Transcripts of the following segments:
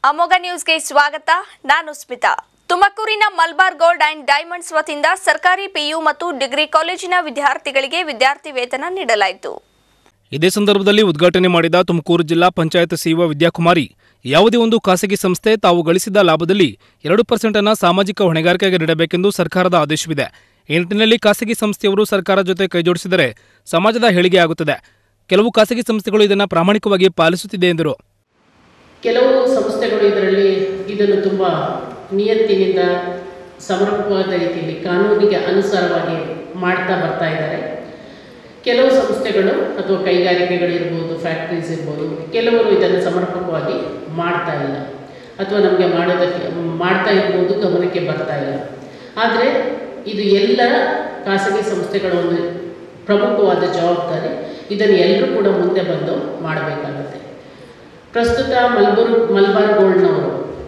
ಅಮೋಘ ನ್ಯೂಸ್ಗೆ ಸ್ವಾಗತ ನಾನು ಸ್ಮಿತಾ ತುಮಕೂರಿನ ಮಲ್ಬಾರ್ ಗೋಲ್ಡ್ ಅಂಡ್ ಡೈಮಂಡ್ಸ್ ವತಿಯಿಂದ ಸರ್ಕಾರಿ ಪಿಯು ಮತ್ತು ಡಿಗ್ರಿ ಕಾಲೇಜಿನ ವಿದ್ಯಾರ್ಥಿಗಳಿಗೆ ವಿದ್ಯಾರ್ಥಿ ವೇತನ ನೀಡಲಾಯಿತು ಇದೇ ಸಂದರ್ಭದಲ್ಲಿ ಉದ್ಘಾಟನೆ ಮಾಡಿದ ತುಮಕೂರು ಜಿಲ್ಲಾ ಪಂಚಾಯತ್ ಸಿಇಒ ವಿದ್ಯಾಕುಮಾರಿ ಯಾವುದೇ ಒಂದು ಖಾಸಗಿ ಸಂಸ್ಥೆ ತಾವು ಗಳಿಸಿದ ಲಾಭದಲ್ಲಿ ಎರಡು ಪರ್ಸೆಂಟ್ ಅನ್ನ ಸಾಮಾಜಿಕ ಹೊಣೆಗಾರಿಕೆಗೆ ನೀಡಬೇಕೆಂದು ಸರ್ಕಾರದ ಆದೇಶವಿದೆ ಈ ನಿಟ್ಟಿನಲ್ಲಿ ಖಾಸಗಿ ಸಂಸ್ಥೆಯವರು ಸರ್ಕಾರ ಜೊತೆ ಕೈಜೋಡಿಸಿದರೆ ಸಮಾಜದ ಏಳಿಗೆ ಆಗುತ್ತದೆ ಕೆಲವು ಖಾಸಗಿ ಸಂಸ್ಥೆಗಳು ಇದನ್ನು ಪ್ರಾಮಾಣಿಕವಾಗಿ ಪಾಲಿಸುತ್ತಿದೆ ಎಂದರು ಕೆಲವು ಸಂಸ್ಥೆಗಳು ಇದರಲ್ಲಿ ಇದನ್ನು ತುಂಬ ನಿಯತ್ತಿನಿಂದ ಸಮರ್ಪಕವಾದ ರೀತಿಯಲ್ಲಿ ಕಾನೂನಿಗೆ ಅನುಸಾರವಾಗಿ ಮಾಡ್ತಾ ಬರ್ತಾ ಇದ್ದಾರೆ ಕೆಲವು ಸಂಸ್ಥೆಗಳು ಅಥವಾ ಕೈಗಾರಿಕೆಗಳಿರ್ಬೋದು ಫ್ಯಾಕ್ಟ್ರೀಸ್ ಇರ್ಬೋದು ಕೆಲವರು ಇದನ್ನು ಸಮರ್ಪಕವಾಗಿ ಮಾಡ್ತಾ ಇಲ್ಲ ಅಥವಾ ನಮಗೆ ಮಾಡೋದಕ್ಕೆ ಮಾಡ್ತಾ ಇರ್ಬೋದು ಗಮನಕ್ಕೆ ಬರ್ತಾ ಇಲ್ಲ ಆದರೆ ಇದು ಎಲ್ಲರ ಖಾಸಗಿ ಸಂಸ್ಥೆಗಳ ಒಂದು ಪ್ರಮುಖವಾದ ಜವಾಬ್ದಾರಿ ಇದನ್ನು ಎಲ್ಲರೂ ಕೂಡ ಮುಂದೆ ಬಂದು ಮಾಡಬೇಕಾಗುತ್ತೆ ಪ್ರಸ್ತುತ ಮಲ್ಬೂರ್ ಮಲ್ಬಾರ್ ಗೋಲ್ಡ್ನವರು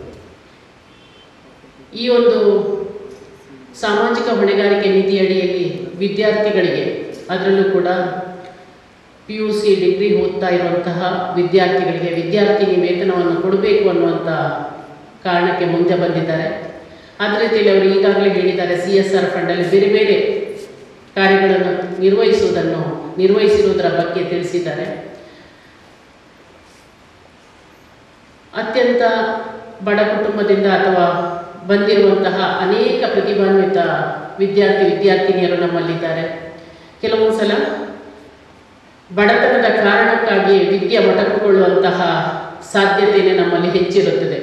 ಈ ಒಂದು ಸಾಮಾಜಿಕ ಹೊಣೆಗಾರಿಕೆ ನಿಧಿ ಅಡಿಯಲ್ಲಿ ವಿದ್ಯಾರ್ಥಿಗಳಿಗೆ ಅದರಲ್ಲೂ ಕೂಡ ಪಿ ಯು ಸಿ ಡಿಗ್ರಿ ಓದ್ತಾ ಇರುವಂತಹ ವಿದ್ಯಾರ್ಥಿಗಳಿಗೆ ವಿದ್ಯಾರ್ಥಿನಿ ವೇತನವನ್ನು ಕೊಡಬೇಕು ಅನ್ನುವಂಥ ಕಾರಣಕ್ಕೆ ಮುಂದೆ ಬಂದಿದ್ದಾರೆ ಅದೇ ರೀತಿಯಲ್ಲಿ ಅವರು ಈಗಾಗಲೇ ಹೇಳಿದ್ದಾರೆ ಸಿ ಎಸ್ ಆರ್ ಫಂಡಲ್ಲಿ ಬೇರೆ ಬೇರೆ ಕಾರ್ಯಗಳನ್ನು ನಿರ್ವಹಿಸುವುದನ್ನು ನಿರ್ವಹಿಸಿರುವುದರ ಬಗ್ಗೆ ತಿಳಿಸಿದ್ದಾರೆ ಅತ್ಯಂತ ಬಡ ಕುಟುಂಬದಿಂದ ಅಥವಾ ಬಂದಿರುವಂತಹ ಅನೇಕ ಪ್ರತಿಭಾನ್ವಿತ ವಿದ್ಯಾರ್ಥಿ ವಿದ್ಯಾರ್ಥಿನಿಯರು ನಮ್ಮಲ್ಲಿದ್ದಾರೆ ಕೆಲವೊಂದು ಸಲ ಬಡತನದ ಕಾರಣಕ್ಕಾಗಿ ವಿದ್ಯೆ ಮೊಟಕುಗೊಳ್ಳುವಂತಹ ಸಾಧ್ಯತೆಯೇ ನಮ್ಮಲ್ಲಿ ಹೆಚ್ಚಿರುತ್ತದೆ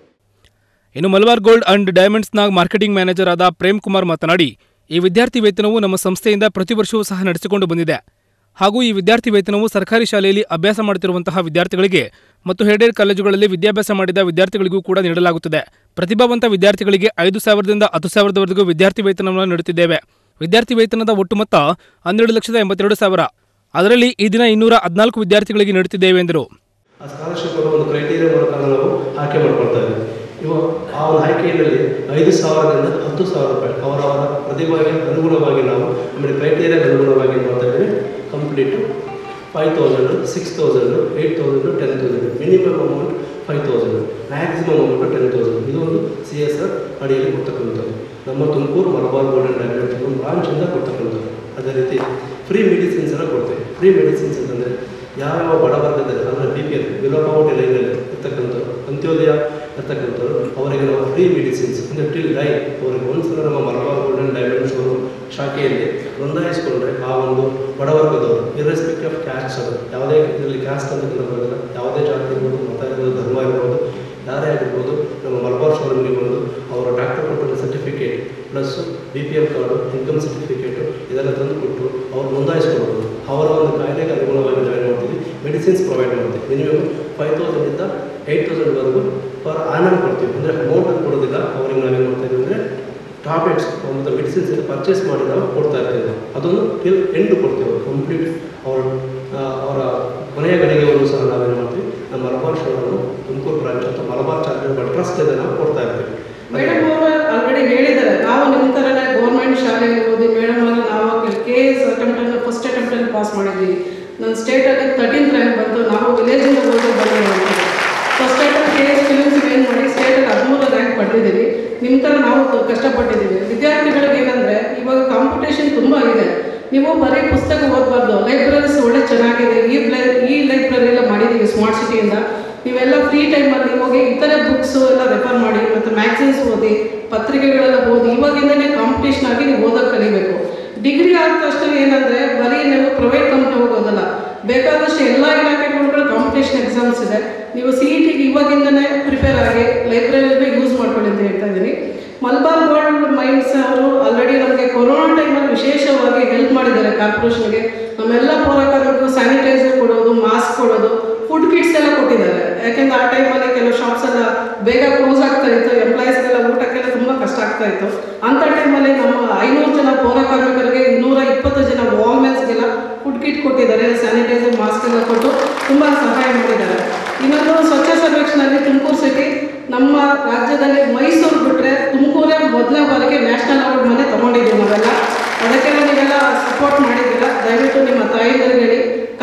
ಇನ್ನು ಮಲಬಾರ್ ಗೋಲ್ಡ್ ಅಂಡ್ ಡೈಮಂಡ್ಸ್ನ ಮಾರ್ಕೆಟಿಂಗ್ ಮ್ಯಾನೇಜರ್ ಆದ ಪ್ರೇಮ್ ಕುಮಾರ್ ಮಾತನಾಡಿ ಈ ವಿದ್ಯಾರ್ಥಿ ವೇತನವು ನಮ್ಮ ಸಂಸ್ಥೆಯಿಂದ ಪ್ರತಿ ವರ್ಷವೂ ಸಹ ನಡೆಸಿಕೊಂಡು ಬಂದಿದೆ ಹಾಗೂ ಈ ವಿದ್ಯಾರ್ಥಿ ವೇತನವು ಸರ್ಕಾರಿ ಶಾಲೆಯಲ್ಲಿ ಅಭ್ಯಾಸ ಮಾಡುತ್ತಿರುವಂತಹ ವಿದ್ಯಾರ್ಥಿಗಳಿಗೆ ಮತ್ತು ಹೇಡೇಡ್ ಕಾಲೇಜುಗಳಲ್ಲಿ ವಿದ್ಯಾಭ್ಯಾಸ ಮಾಡಿದ ವಿದ್ಯಾರ್ಥಿಗಳಿಗೂ ಕೂಡ ನೀಡಲಾಗುತ್ತದೆ ಪ್ರತಿಭಾವಂತ ವಿದ್ಯಾರ್ಥಿಗಳಿಗೆ ಐದು ಸಾವಿರದಿಂದ ಹತ್ತು ಸಾವಿರದವರೆಗೂ ವಿದ್ಯಾರ್ಥಿ ವೇತನವನ್ನು ನೀಡುತ್ತಿದ್ದೇವೆ ವಿದ್ಯಾರ್ಥಿ ವೇತನದ ಒಟ್ಟು ಮೊತ್ತ ಹನ್ನೆರಡು ಲಕ್ಷದ ಎಂಬತ್ತೆರಡು ಸಾವಿರ ಅದರಲ್ಲಿ ಈ ದಿನ ಇನ್ನೂರ ಹದಿನಾಲ್ಕು ವಿದ್ಯಾರ್ಥಿಗಳಿಗೆ ನೀಡುತ್ತಿದ್ದೇವೆ ಎಂದರು ಆ ಸ್ಕಾಲರ್ಶಿಪ್ ಅನ್ನೋ ಒಂದು ಕ್ರೈಟೀರಿಯಾ ಮೂಲಕ ನಾವು ಆಯ್ಕೆ ಮಾಡ್ಕೊಳ್ತಾ ಇದ್ದೀವಿ ಇವಾಗ ಆ ಒಂದು ಆಯ್ಕೆಯಲ್ಲಿ ಐದು ಸಾವಿರದಿಂದ ಹತ್ತು ಸಾವಿರ ರೂಪಾಯಿ ಅವರವರ ಪ್ರತಿಭೆಗೆ ಅನುಗುಣವಾಗಿ ನಾವು ಆಮೇಲೆ ಕ್ರೈಟೀರಿಯಾಗೆ ಅನುಗುಣವಾಗಿ ಏನು ಮಾಡ್ತಾ ಇದ್ದೀವಿ complete five thousand six thousand eight thousand ten thousand minimum amount five thousand maximum amount ten thousand ಇದು ಒಂದು ಸಿ ಎಸ್ ಆರ್ ಅಡಿಯಲ್ಲಿ ಕೊಡ್ತಕ್ಕಂಥದ್ದು ನಮ್ಮ ತುಮಕೂರು ಮಲಬಾರ್ ಗೋಲ್ಡನ್ ಡೈಮಂಡ್ ಒಂದು ಬ್ರಾಂಚಿಂದ ಕೊಡ್ತಕ್ಕಂಥದ್ದು ಅದೇ ರೀತಿ ಫ್ರೀ ಮೆಡಿಸಿನ್ಸ್ ಎಲ್ಲ ಕೊಡ್ತೇವೆ ಫ್ರೀ ಮೆಡಿಸಿನ್ಸ್ ಅಂತಂದರೆ ಯಾವ್ಯಾವ ಬಡವರ್ಗದಲ್ಲಿ ಅಂದರೆ B P L below poverty ಲೈನಲ್ಲಿ ಇರ್ತಕ್ಕಂಥವ್ರು ಅಂತ್ಯೋದಯ ಇರ್ತಕ್ಕಂಥವ್ರು ಅವರಿಗೆ ನಾವು ಫ್ರೀ ಮೆಡಿಸಿನ್ಸ್ ಅಂದರೆ ಟಿಲ್ ಡೈ ಅವರಿಗೆ ಒಂದ್ಸಲ ನಮ್ಮ ಮಲಬಾರ್ ಗೋಲ್ಡನ್ ಡೈಮಂಡ್ ಶೋರೂಮ್ ಶಾಖೆಯಲ್ಲಿ ನೋಂದಾಯಿಸಿಕೊಂಡ್ರೆ ಆ ಒಂದು ಬಡವರ್ಗದವರು ಇರ್ರೆಸ್ಪೆಕ್ಟಿವ್ ಆಫ್ ಕ್ಯಾಸ್ಟ್ ಅವರು ಯಾವುದೇ ಇದರಲ್ಲಿ ಕ್ಯಾಸ್ಟ್ ಅಂತ ಬರೋದಿಲ್ಲ ಯಾವುದೇ ಜಾತಿ ಇರ್ಬೋದು ಮತ ಇರ್ಬೋದು ಧರ್ಮ ಇರ್ಬೋದು ಯಾರೇ ಆಗಿರ್ಬೋದು ನಮ್ಮ ಮಲಬಾರ್ ಶೋರೂಮ್ಗೆ ಬಂದು ಅವರ ಡಾಕ್ಟರ್ ಕೊಟ್ಟಿರೋ certificate plus B P L card income certificate ಇದೆಲ್ಲ ತಂದು ಕೊಟ್ಟು ಅವ್ರು ನೋಂದಾಯಿಸ್ಕೊಳ್ಬೋದು ಅವರ ಒಂದು ಕಾಯಿಲೆಗೆ ಅನುಗುಣವಾಗಿ ನಾವೇನು ಮಾಡ್ತೀವಿ ಮೆಡಿಸಿನ್ಸ್ ಪ್ರೊವೈಡ್ ಮಾಡ್ತೀವಿ ಮಿನಿಮಮ್ ಫೈವ್ ತೌಸಂಡಿಂದ ಏಯ್ಟ್ ತೌಸಂಡ್ವರೆಗೂ ಪರ್ ಆನಮ್ ಕೊಡ್ತೀವಿ ಅಂದರೆ ಅಮೌಂಟನ್ನು ಕೊಡೋದಿಲ್ಲ ಅವ್ರಿಗೆ ನಾವೇನು ಮಾಡ್ತಾ ಇದ್ದೀವಿ ಅಂದರೆ ಟಾಬ್ಲೆಟ್ಸ್ ಒಂದು ಮೆಡಿಸಿನ್ಸ್ ಪರ್ಚೇಸ್ ಮಾಡಿ ನಾವು ಕೊಡ್ತಾ ಇರ್ತೀವಿ ಅದನ್ನು ಟಿಲ್ ಎಂಟು ಕೊಡ್ತೀವಿ ಕಂಪ್ಲೀಟ್ ಅವ್ರ ಆ, ಅವರ ಕೊನೆಯ ಗಳಿಗೆವರೆಗೂ ಸಹ ನಾವೇನು ಮಾಡ್ತೀವಿ ನಮ್ಮ ಮಲಬಾರ್ ಶೋರನ್ನು ತುಮಕೂರು ಬ್ರಾಂಚ್ ಅಥವಾ ಮಲಬಾರ್ ಚಾರಿಟಬಲ್ ಟ್ರಸ್ಟ್ ಇದೆ ನಾವು ಕೊಡ್ತಾ ಇರ್ತೀವಿ ಮೇಡಮ್ ಅವರು ಆಲ್ರೆಡಿ ಹೇಳಿದ್ದಾರೆ ನಾವು ನಿಮ್ಮ ಥರನೇ ಗೌರ್ಮೆಂಟ್ ಶಾಲೆಗೆ ಓದಿ ಮೇಡಮ್ ಅಲ್ಲಿ ನಾವು ಕೆ ಎಸ್ ಅಟೆಂಪ್ಟನ್ನು ಫಸ್ಟ್ ಅಟೆಂಪ್ಟಲ್ಲಿ ಪಾಸ್ ಮಾಡಿದ್ದೀವಿ ನನ್ನ ಸ್ಟೇಟಲ್ಲಿ ತರ್ಟೀನ್ತ್ ರ್ಯಾಂಕ್ ಬಂತು ನಾವು ವಿಲೇಜಿಂದ ಓದಿ ಬಂದಿದ್ದೀವಿ ಫಸ್ಟ್ ಅಟೆಂಪ್ಟ್ ಕೆ ಎಸ್ ಫಿಲಿಮ್ಸ್ಗೆ ಏನು ಮಾಡಿ ಸ್ಟೇಟಲ್ಲಿ ಹದಿಮೂರು ರ್ಯಾಂಕ್ ಪಡೆದಿದ್ದೀವಿ ನಿಮ್ಮ ಥರ ನಾವು ತ- ಕಷ್ಟಪಟ್ಟಿದ್ದೀವಿ ವಿದ್ಯಾರ್ಥಿಗಳಿಗೆ ಏನಂದರೆ ಇವಾಗ ಕಾಂಪಿಟೇಷನ್ ತುಂಬ ಇದೆ ನೀವು ಬರೀ ಪುಸ್ತಕ ಓದಬಾರ್ದು ಲೈಬ್ರರೀಸ್ ಒಳ್ಳೆ ಚೆನ್ನಾಗಿದೆ ಈ ಲೈ ಈ ಲೈಬ್ರರಿ ಎಲ್ಲ ಮಾಡಿದ್ದೀವಿ ಸ್ಮಾರ್ಟ್ ಸಿಟಿಯಿಂದ ನೀವೆಲ್ಲ ಫ್ರೀ ಟೈಮಲ್ಲಿ ಹೋಗಿ ಇತರೆ ಬುಕ್ಸು ಎಲ್ಲ ರೆಫರ್ ಮಾಡಿ ಮತ್ತು ಮ್ಯಾಗ್ಝಿನ್ಸ್ ಓದಿ ಪತ್ರಿಕೆಗಳೆಲ್ಲ ಓದಿ ಇವಾಗಿಂದನೇ ಕಾಂಪಿಟೇಷನ್ ಆಗಿ ನೀವು ಓದೋಕೆ ಕಲಿಬೇಕು ಡಿಗ್ರಿ ಆದ ತಕ್ಷಣ ಏನಂದರೆ ಬರೀ ನೀವು ಪ್ರೈವೇಟ್ ಕಂಪ್ನಿ ಹೋಗೋದಲ್ಲ ಬೇಕಾದಷ್ಟು ಎಲ್ಲ ಇಲಾಖೆಗಳು ಕಾಂಪಿಟೇಷನ್ ಎಕ್ಸಾಮ್ಸ್ ಇದೆ ನೀವು ಸಿ ಇ ಟಿಗೆ ಇವಾಗಿಂದನೇ ಪ್ರಿಪೇರ್ ಆಗಿ ಲೈಬ್ರರಿನ ಯೂಸ್ ಮಾಡ್ಕೊಳ್ಳಿ ಅಂತ ಹೇಳ್ತಾ ಇದ್ದೀನಿ ಮಲ್ಬಾರ್ ಗೋಲ್ಡ್ ಮೈಂಡ್ಸ್ ಅವರು ಆಲ್ರೆಡಿ ನಮಗೆ ಕೊರೋನಾ ಟೈಮಲ್ಲಿ ವಿಶೇಷವಾಗಿ ಹೆಲ್ಪ್ ಮಾಡಿದ್ದಾರೆ ಕಾರ್ಪೊರೇಷನ್ಗೆ ನಮ್ಮೆಲ್ಲ ಪೌರಕಾರರಿಗೂ ಸ್ಯಾನಿಟೈಸರ್ ಕೊಡೋದು ಮಾಸ್ಕ್ ಕೊಡೋದು ಫುಡ್ ಕಿಟ್ಸ್ ಎಲ್ಲ ಕೊಟ್ಟಿದ್ದಾರೆ ಯಾಕೆಂದ್ರೆ ಆ ಟೈಮಲ್ಲಿ ಕೆಲವು ಶಾಪ್ಸ್ ಎಲ್ಲ ಬೇಗ ಕ್ಲೋಸ್ ಆಗ್ತಾ ಇತ್ತು ಎಂಪ್ಲಾಯೀಸ್ಗೆಲ್ಲ ಊಟಕ್ಕೆಲ್ಲ ತುಂಬ ಕಷ್ಟ ಆಗ್ತಾ ಇತ್ತು ಅಂಥ ಟೈಮಲ್ಲಿ ನಮ್ಮ ಐನೂರು ಜನ ಪೌರ ಕಾರ್ಮಿಕರಿಗೆ ಇನ್ನೂರ ಇಪ್ಪತ್ತು ಜನ ವಾಲ್ಮೆನ್ಸ್ಗೆಲ್ಲ ಫುಡ್ ಕಿಟ್ ಕೊಟ್ಟಿದ್ದಾರೆ ಸ್ಯಾನಿಟೈಸರ್ ಮಾಸ್ಕ್ ಎಲ್ಲ ಕೊಟ್ಟು ತುಂಬ ಸಹಾಯ ಮಾಡಿದ್ದಾರೆ ಇನ್ನೊಂದು ಸ್ವಚ್ಛ ಸರ್ವೇಕ್ಷಣಲ್ಲಿ ತುಮಕೂರು ಸಿಟಿ ನಮ್ಮ ರಾಜ್ಯದಲ್ಲಿ ಮೈಸೂರು ಬಿಟ್ಟರೆ ತುಮಕೂರೇ ಮೊದಲನೇ ಬಾರಿಗೆ ನ್ಯಾಷನಲ್ ಅವಾರ್ಡ್ ಮನೆ ತೊಗೊಂಡಿದ್ದೀವಿ ನಾವೆಲ್ಲ ಅದಕ್ಕೆಲ್ಲ ನೀವೆಲ್ಲ ಸಪೋರ್ಟ್ ಮಾಡಿದ್ದೀರಾ ದಯವಿಟ್ಟು ನಿಮ್ಮ ತಾಯಿಗಳಿಗೆ ಹೇಳಿ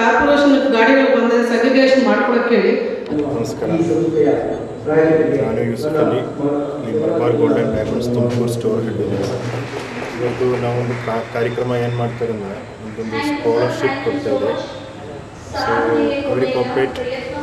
ಕಾರ್ಪೊರೇಷನ್ ಗಾಡಿಗಳು ಬಂದರೆ ಸೆಗ್ರಿಗೇಷನ್ ಮಾಡ್ಕೊಳಕ್ಕೆ ಹೇಳಿ ನಮಸ್ಕಾರ ನಾನು ಯೂಸುಫ್ ಅಲಿ ಇಲ್ಲಿ Malabar golden diamonds Tumakuru store head ಇದ್ದೀನಿ ಇವತ್ತು ನಾವೊಂದು ಕಾ- ಕಾರ್ಯಕ್ರಮ ಏನು ಮಾಡ್ತಾರೆ ಅಂದರೆ ಒಂದೊಂದು ಸ್ಕಾಲರ್ಶಿಪ್ ಕೊಡ್ತಾ ಇದೆ ಸೊ ಅವರಿ ಕಾರ್ಪೊರೇಟ್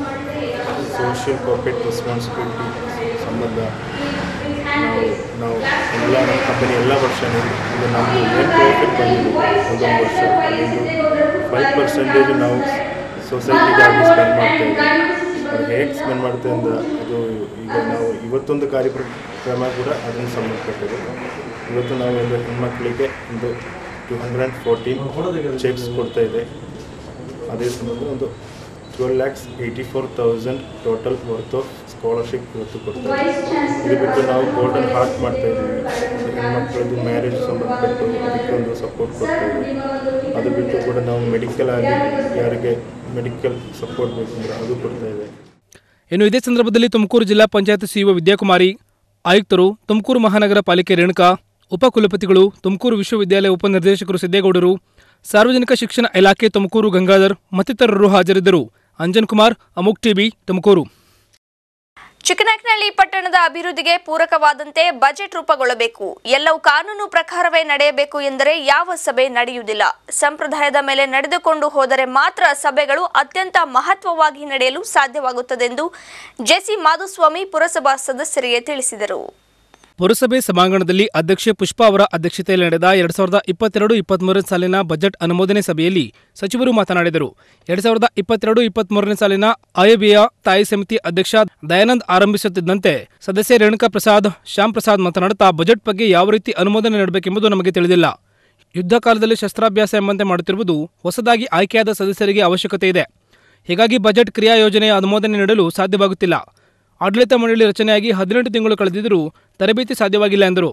ಸೋಷಿಯಲ್ ಕಾರ್ಪೊರೇಟ್ ರೆಸ್ಪಾನ್ಸಿಬಿಲಿಟಿ ಸಂಬಂಧ ನಾವು ನಾವು ಎಲ್ಲ ನಮ್ಮ ಕಂಪನಿ ಎಲ್ಲ ವರ್ಷ ಇದು ನಮ್ಮದು ಏನು ಪ್ರಾಫಿಟ್ ಬಂದಿದೆ ಒಂದೊಂದು ವರ್ಷ ಅದೊಂದು ಫೈವ್ ಪರ್ಸೆಂಟೇಜ್ ನಾವು ಸೊಸೈಟಿಗಾಗಿ ಸ್ಪೆಂಡ್ ಮಾಡ್ತಾ ಇದ್ದೀವಿ ಅದು ಹೇಗೆ ಸ್ಪೆಂಡ್ ಮಾಡ್ತೇವೆ ಅಂದ್ರೆ ಅದು ಈಗ ನಾವು ಇವತ್ತೊಂದು ಕಾರ್ಯಕ್ರಮ ಕೂಡ ಅದನ್ನು ಸಂಬಂಧಪಟ್ಟಿದೆ ಇವತ್ತು ನಾವು ಒಂದು ಹೆಣ್ಮಕ್ಳಿಗೆ ಒಂದು two hundred and fourteen cheques ಕೊಡ್ತಾ ಇದೆ ಅದೇ ಸಂಬಂಧ ಒಂದು twelve lakhs eighty four thousand total worth of scholarship ಇವತ್ತು ಕೊಡ್ತಾ ಇದ್ದೀವಿ ಇದು ಬಿಟ್ಟು ನಾವು ಗೋಲ್ಡನ್ ಹಾರ್ಟ್ ಮಾಡ್ತಾ ಇದ್ದೀವಿ ಅದು ಹೆಣ್ಮಕ್ಳದ್ದು ಮ್ಯಾರೇಜ್ ಸಂಬಂಧಪಟ್ಟು ಅದಕ್ಕೆ ಒಂದು ಸಪೋರ್ಟ್ ಕೊಡ್ತಾ ಇದ್ದೀವಿ ಅದು ಬಿಟ್ಟು ಕೂಡ ನಾವು ಮೆಡಿಕಲ್ ಆಗಿ ಯಾರಿಗೆ ಮೆಡಿಕಲ್ ಸಪೋರ್ಟ್ ಬೇಕಂದ್ರೆ ಅದು ಕೊಡ್ತಾ ಇದೆ ಇನ್ನು ಇದೇ ಸಂದರ್ಭದಲ್ಲಿ ತುಮಕೂರು ಜಿಲ್ಲಾ ಪಂಚಾಯತ್ ಸಿಇಒ ವಿದ್ಯಾಕುಮಾರಿ ಆಯುಕ್ತರು ತುಮಕೂರು ಮಹಾನಗರ ಪಾಲಿಕೆ ರೇಣುಕಾ ಉಪಕುಲಪತಿಗಳು ತುಮಕೂರು ವಿಶ್ವವಿದ್ಯಾಲಯ ಉಪನಿರ್ದೇಶಕರು ಸಿದ್ದೇಗೌಡರು ಸಾರ್ವಜನಿಕ ಶಿಕ್ಷಣ ಇಲಾಖೆ ತುಮಕೂರು ಗಂಗಾಧರ್ ಮತ್ತಿತರರು ಹಾಜರಿದ್ದರು ಅಂಜನ್ ಕುಮಾರ್ ಅಮುಕ್ ಟಿವಿ ತುಮಕೂರು ಚಿಕ್ಕನಾಯಕನಹಳ್ಳಿ ಪಟ್ಟಣದ ಅಭಿವೃದ್ಧಿಗೆ ಪೂರಕವಾದಂತೆ ಬಜೆಟ್ ರೂಪುಗೊಳ್ಳಬೇಕು ಎಲ್ಲವೂ ಕಾನೂನು ಪ್ರಕಾರವೇ ನಡೆಯಬೇಕು ಎಂದರೆ ಯಾವ ಸಭೆ ನಡೆಯುವುದಿಲ್ಲ ಸಂಪ್ರದಾಯದ ಮೇಲೆ ನಡೆದುಕೊಂಡು ಹೋದರೆ ಮಾತ್ರ ಸಭೆಗಳು ಅತ್ಯಂತ ಮಹತ್ವವಾಗಿ ನಡೆಯಲು ಸಾಧ್ಯವಾಗುತ್ತದೆಂದು ಜೆಸಿ ಮಾಧುಸ್ವಾಮಿ ಪುರಸಭಾ ಸದಸ್ಯರಿಗೆ ತಿಳಿಸಿದರು ಪುರಸಭೆ ಸಭಾಂಗಣದಲ್ಲಿ ಅಧ್ಯಕ್ಷೆ ಪುಷ್ಪಾ ಅವರ ಅಧ್ಯಕ್ಷತೆಯಲ್ಲಿ ನಡೆದ ಎರಡ್ ಸಾವಿರದ ಇಪ್ಪತ್ತೆರಡು ಇಪ್ಪತ್ಮೂರನೇ ಸಾಲಿನ ಬಜೆಟ್ ಅನುಮೋದನೆ ಸಭೆಯಲ್ಲಿ ಸಚಿವರು ಮಾತನಾಡಿದರು ಎರಡ್ ಸಾವಿರದ ಇಪ್ಪತ್ತೆರಡು ಇಪ್ಪತ್ಮೂರನೇ ಸಾಲಿನ ಆಯವ್ಯಯ ತಾಯಿ ಸಮಿತಿ ಅಧ್ಯಕ್ಷ ದಯಾನಂದ್ ಆರಂಭಿಸುತ್ತಿದ್ದಂತೆ ಸದಸ್ಯ ರೇಣುಕಾ ಪ್ರಸಾದ್ ಶ್ಯಾಮ್ ಪ್ರಸಾದ್ ಮಾತನಾಡುತ್ತಾ ಬಜೆಟ್ ಬಗ್ಗೆ ಯಾವ ರೀತಿ ಅನುಮೋದನೆ ನೀಡಬೇಕೆಂಬುದು ನಮಗೆ ತಿಳಿದಿಲ್ಲ ಯುದ್ಧ ಕಾಲದಲ್ಲಿ ಶಸ್ತ್ರಾಭ್ಯಾಸ ಎಂಬಂತೆ ಮಾಡುತ್ತಿರುವುದು ಹೊಸದಾಗಿ ಆಯ್ಕೆಯಾದ ಸದಸ್ಯರಿಗೆ ಅವಶ್ಯಕತೆ ಇದೆ ಹೀಗಾಗಿ ಬಜೆಟ್ ಕ್ರಿಯಾ ಯೋಜನೆಯ ಅನುಮೋದನೆ ನೀಡಲು ಸಾಧ್ಯವಾಗುತ್ತಿಲ್ಲ ಆಡಳಿತ ಮಂಡಳಿ ರಚನೆಯಾಗಿ ಹದಿನೆಂಟು ತಿಂಗಳು ಕಳೆದಿದ್ದರೂ ತರಬೇತಿ ಸಾಧ್ಯವಾಗಿಲ್ಲ ಎಂದರು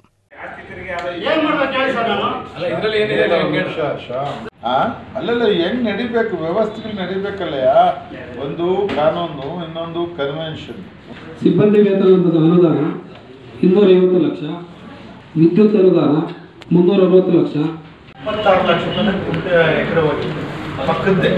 ಆ? ಅಲ್ಲಲ್ಲ ಹೆಂಗ್ ನಡಿಬೇಕು ವ್ಯವಸ್ಥೆಗಳು ನಡಿಬೇಕಲ್ಲಯ್ಯ ಒಂದು ಕಾನೂನು ಇನ್ನೊಂದು ಕನ್ವೆನ್ಷನ್ ಸಿಬ್ಬಂದಿ ವೇತನದ ಅನುದಾನ ಇನ್ನೂರೈವತ್ತು ಲಕ್ಷ ವಿದ್ಯುತ್ ಅನುದಾನ ಮುನ್ನೂರ ಅರವತ್ತು ಲಕ್ಷ ಇಪ್ಪತ್ತಾರು ಲಕ್ಷ ಎಕರೆ ಹೋಗಿ ಪಕ್ಕದ್ದೆ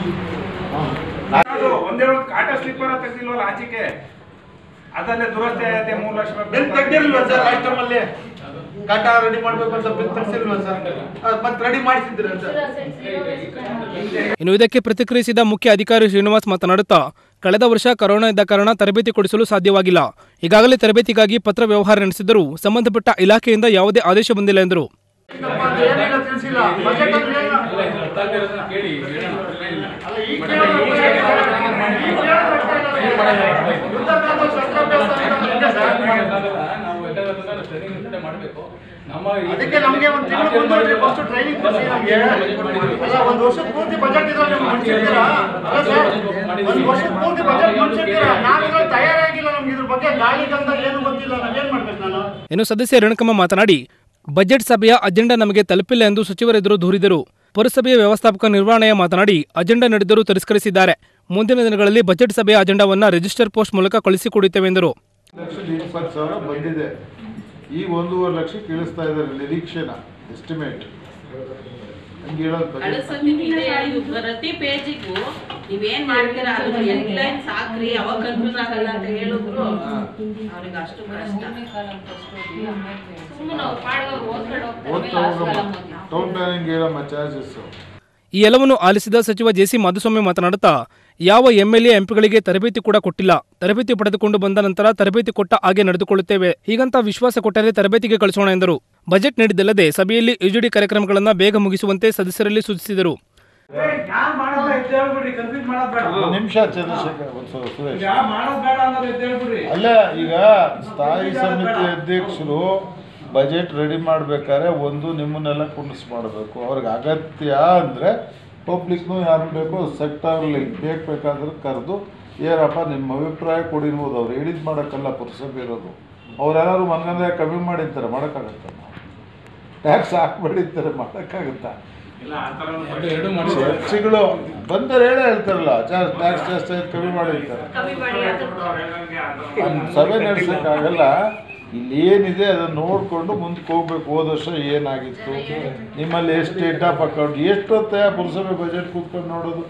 ಒಂದೆರಡು ಕಾಟ ಸ್ಲಿಪ್ಪರ್ ತೆಗ್ದಿಲ್ವಲ್ಲ ಆಚೆಗೆ ಅದಲ್ಲೇ ದುರಸ್ತಿ ಆಗೈತೆ ಮೂರು ಲಕ್ಷ ಬಿಲ್ ತೆಗ್ದಿಲ್ವ ಸರ್ ಲಾಸ್ಟ್ ಟೈಮಲ್ಲಿ ಕಾಟ ರೆಡಿ ಮಾಡ್ಬೇಕು ಅಂತ ಬಿಲ್ ತೆಗ್ಸಿಲ್ವ ಸರ್ ಮತ್ತೆ ರೆಡಿ ಮಾಡಿಸಿದ್ರೆ ಸರ್ ಇನ್ನು ಇದಕ್ಕೆ ಪ್ರತಿಕ್ರಿಯಿಸಿದ ಮುಖ್ಯ ಅಧಿಕಾರಿ ಶ್ರೀನಿವಾಸ್ ಮಾತನಾಡುತ್ತಾ ಕಳೆದ ವರ್ಷ ಕರೋನಾ ಇದ್ದ ಕಾರಣ ತರಬೇತಿ ಕೊಡಿಸಲು ಸಾಧ್ಯವಾಗಿಲ್ಲ ಈಗಾಗಲೇ ತರಬೇತಿಗಾಗಿ ಪತ್ರ ವ್ಯವಹಾರ ನಡೆಸಿದ್ದರೂ ಸಂಬಂಧಪಟ್ಟ ಇಲಾಖೆಯಿಂದ ಯಾವುದೇ ಆದೇಶ ಬಂದಿಲ್ಲ ಎಂದರು ಏನಿಲ್ಲ ತಿಳಿಸಿಲ್ಲ ಬಜೆಟ್ ಅಂದ್ರೆ ಏನು? ಅಲ್ಲ, ಈಗ ಕೇಳೋದು ಈಗ ಕೇಳೋದು ಯುದ್ಧ ಕಾಲದಲ್ಲಿ ಶಸ್ತ್ರಾಭ್ಯಾಸ ಅಂತ ಇದೆ ಸರ್. ಅದಕ್ಕೆ ನಮಗೆ ಒಂದು ತಿಂಗಳು ಮುಂದೂಡ್ರಿ ಫಸ್ಟ್ ಟ್ರೈನಿಂಗ್ ಕೊಡಿಸಿ ನಮಗೆ ಅಲ್ಲ ಒಂದು ವರ್ಷದ ಪೂರ್ತಿ ಬಜೆಟ್ ಇದ್ರೆ ನೀವು ಮುಂಚಿರ್ತೀರಾ ಅಲ್ಲ ಸರ್ ಒಂದು ವರ್ಷದ ಪೂರ್ತಿ ಬಜೆಟ್ ಮುಂಚಿರ್ತೀರಾ ನಾವಿದ್ರೆ ತಯಾರಾಗಿಲ್ಲ ನಮ್ಗೆ ಇದ್ರ ಬಗ್ಗೆ ಗಾಳಿ ಗಂಧ ಏನು ಗೊತ್ತಿಲ್ಲ ನಾವೇನ್ ಮಾಡ್ಬೇಕು ನಾನು ಇನ್ನು ಸದಸ್ಯ ರೇಣುಕಮ್ಮ ಮಾತನಾಡಿ ಬಜೆಟ್ ಸಭೆಯ ಅಜೆಂಡಾ ನಮಗೆ ತಲುಪಿಲ್ಲ ಎಂದು ಸಚಿವರೆದುರು ದೂರಿದರು ಪುರಸಭೆಯ ವ್ಯವಸ್ಥಾಪಕ ನಿರ್ವಹಣೆಯ ಮಾತನಾಡಿ ಅಜೆಂಡಾ ನಡೆದರೂ ತಿರಸ್ಕರಿಸಿದ್ದಾರೆ ಮುಂದಿನ ದಿನಗಳಲ್ಲಿ ಬಜೆಟ್ ಸಭೆಯ ಅಜೆಂಡಾವನ್ನು ರಿಜಿಸ್ಟರ್ ಪೋಸ್ಟ್ ಮೂಲಕ ಕಳಿಸಿಕೊಡುತ್ತೇವೆ ಎಂದರು ಲಕ್ಷದ ಇಪ್ಪತ್ತು ಸಾವಿರ ಬಂದಿದೆ ಈಗ ಒಂದೂವರೆ ಲಕ್ಷ ಇಳಿಸ್ತಾ ಇದ್ದಾರೆ ನಿರೀಕ್ಷೆನ ಎಸ್ಟಿಮೇಟ್ ಹಂಗೆ ಹೇಳೋದು ಬಗ್ಗೆ ಕಳಿಸೋದಕ್ಕೆ ಇದೆ ಇದು ಪ್ರತಿ ಪೇಜಿಗೂ ನೀವೇನ್ ಮಾಡ್ತೀರಾ ಅದ್ರ ಹೆಡ್ಲೈನ್ ಸಾಕ್ರಿ ಅವಾಗ ಕನ್ಫ್ಯೂಸ್ ಆಗಲ್ಲ ಅಂತ ಹೇಳಿದ್ರು ಅವ್ರಿಗೆ ಅಷ್ಟು ಕಷ್ಟ ಸುಮ್ಮನೆ ಅವ್ರು ಪಾಡ್ದವ್ರು ಓದ್ಕೊಂಡು ಓದ್ತಾ ಹೋಗಮ್ಮ ಟೌನ್ ಪ್ಲಾನಿಂಗ್ ಹೇಳಮ್ಮ ಚಾರ್ಜಸ್ ಈ ಎಲ್ಲವನ್ನು ಆಲಿಸಿದ ಸಚಿವ ಜೆಸಿ ಮಾಧುಸ್ವಾಮಿ ಮಾತನಾಡುತ್ತಾ ಯಾವ ಎಂಎಲ್ಎ ಎಂಪಿಗಳಿಗೆ ತರಬೇತಿ ಕೂಡ ಕೊಟ್ಟಿಲ್ಲ ತರಬೇತಿ ಪಡೆದುಕೊಂಡು ಬಂದ ನಂತರ ತರಬೇತಿ ಕೊಟ್ಟ ಹಾಗೆ ನಡೆದುಕೊಳ್ಳುತ್ತೇವೆ ಹೀಗಂತ ವಿಶ್ವಾಸ ಕೊಟ್ಟರೆ ತರಬೇತಿಗೆ ಕಳಿಸೋಣ ಎಂದರು ಬಜೆಟ್ ನೀಡಿದ್ದಲ್ಲದೆ ಸಭೆಯಲ್ಲಿ ಯುಜಿಡಿ ಕಾರ್ಯಕ್ರಮಗಳನ್ನು ಬೇಗ ಮುಗಿಸುವಂತೆ ಸದಸ್ಯರಲ್ಲಿ ಸೂಚಿಸಿದರು ಯಾರು ಮಾಡೋದು ಎದ್ದು ಹೇಳ್ಬಿಡ್ರಿ ಕನ್ಫ್ಯೂಸ್ ಮಾಡೋದು ಬೇಡ ಒಂದು ನಿಮಿಷ ಚಂದ್ರಶೇಖರ್ ಒಂದು ಸು- ಸುರೇಶ್ ಯಾರು ಮಾಡೋದು ಬೇಡ ಅನ್ನೋದು ಎದ್ದು ಹೇಳ್ಬಿಡ್ರಿ ಅಲ್ಲ ಈಗ ಸ್ಥಾಯಿ ಸಮಿತಿ ಅಧ್ಯಕ್ಷರು ಬಜೆಟ್ ರೆಡಿ ಮಾಡ್ಬೇಕಾದ್ರೆ ಒಂದು ನಿಮ್ಮನ್ನೆಲ್ಲ ಕುಂಡಿಸ್ ಮಾಡಬೇಕು ಅವ್ರಿಗೆ ಅಗತ್ಯ ಅಂದರೆ ಪಬ್ಲಿಕ್ನು ಯಾರು ಬೇಕೋ ಸೆಕ್ಟರ್ಲಿ ಬೇಕು ಬೇಕಾದ್ರೆ ಕರೆದು ಏನಪ್ಪ ನಿಮ್ಮ ಅಭಿಪ್ರಾಯ ಕೊಡಿರ್ಬೋದು ಅವ್ರು ಹೇಳಿದ್ ಮಾಡೋಕ್ಕಲ್ಲ ಪುರಸಭೆ ಇರೋದು ಅವ್ರೆಲ್ಲರೂ ಮನ್ಗಂದ್ರೆ ಕಮ್ಮಿ ಮಾಡಿರ್ತಾರೆ ಮಾಡೋಕ್ಕಾಗತ್ತ ಟ್ಯಾಕ್ಸ್ ಹಾಕ್ಬೇಡಿರ್ತಾರೆ ಮಾಡೋಕ್ಕಾಗತ್ತಾ ಚರ್ಚೆಗಳು ಬಂದರೆ ಹೇಳೇ ಹೇಳ್ತಾರಲ್ಲ ಚಾರ್ಜ್ ಟ್ಯಾಕ್ಸ್ ಜಾಸ್ತಿ ಆಯ್ತು ಕಮ್ಮಿ ಮಾಡಿರ್ತಾರೆ ಕಮ್ಮಿ ಮಾಡಿ ಅದು ಒಂದು ಸಭೆ ನಡೆಸೋಕ್ಕಾಗಲ್ಲ ಇಲ್ಲಿ ಏನಿದೆ ಅದನ್ನು ನೋಡಿಕೊಂಡು ಮುಂದಕ್ಕೆ ಹೋಗ್ಬೇಕು ಹೋದ ವರ್ಷ ಏನಾಗಿತ್ತು ನಿಮ್ಮಲ್ಲಿ ಎಷ್ಟು ಡೇಟ್ ಆಫ್ ಅಕೌಂಟ್ ಎಷ್ಟು ಹೊತ್ತ ಪುರಸಭೆ ಬಜೆಟ್ ಕೂತ್ಕೊಂಡು ನೋಡೋದು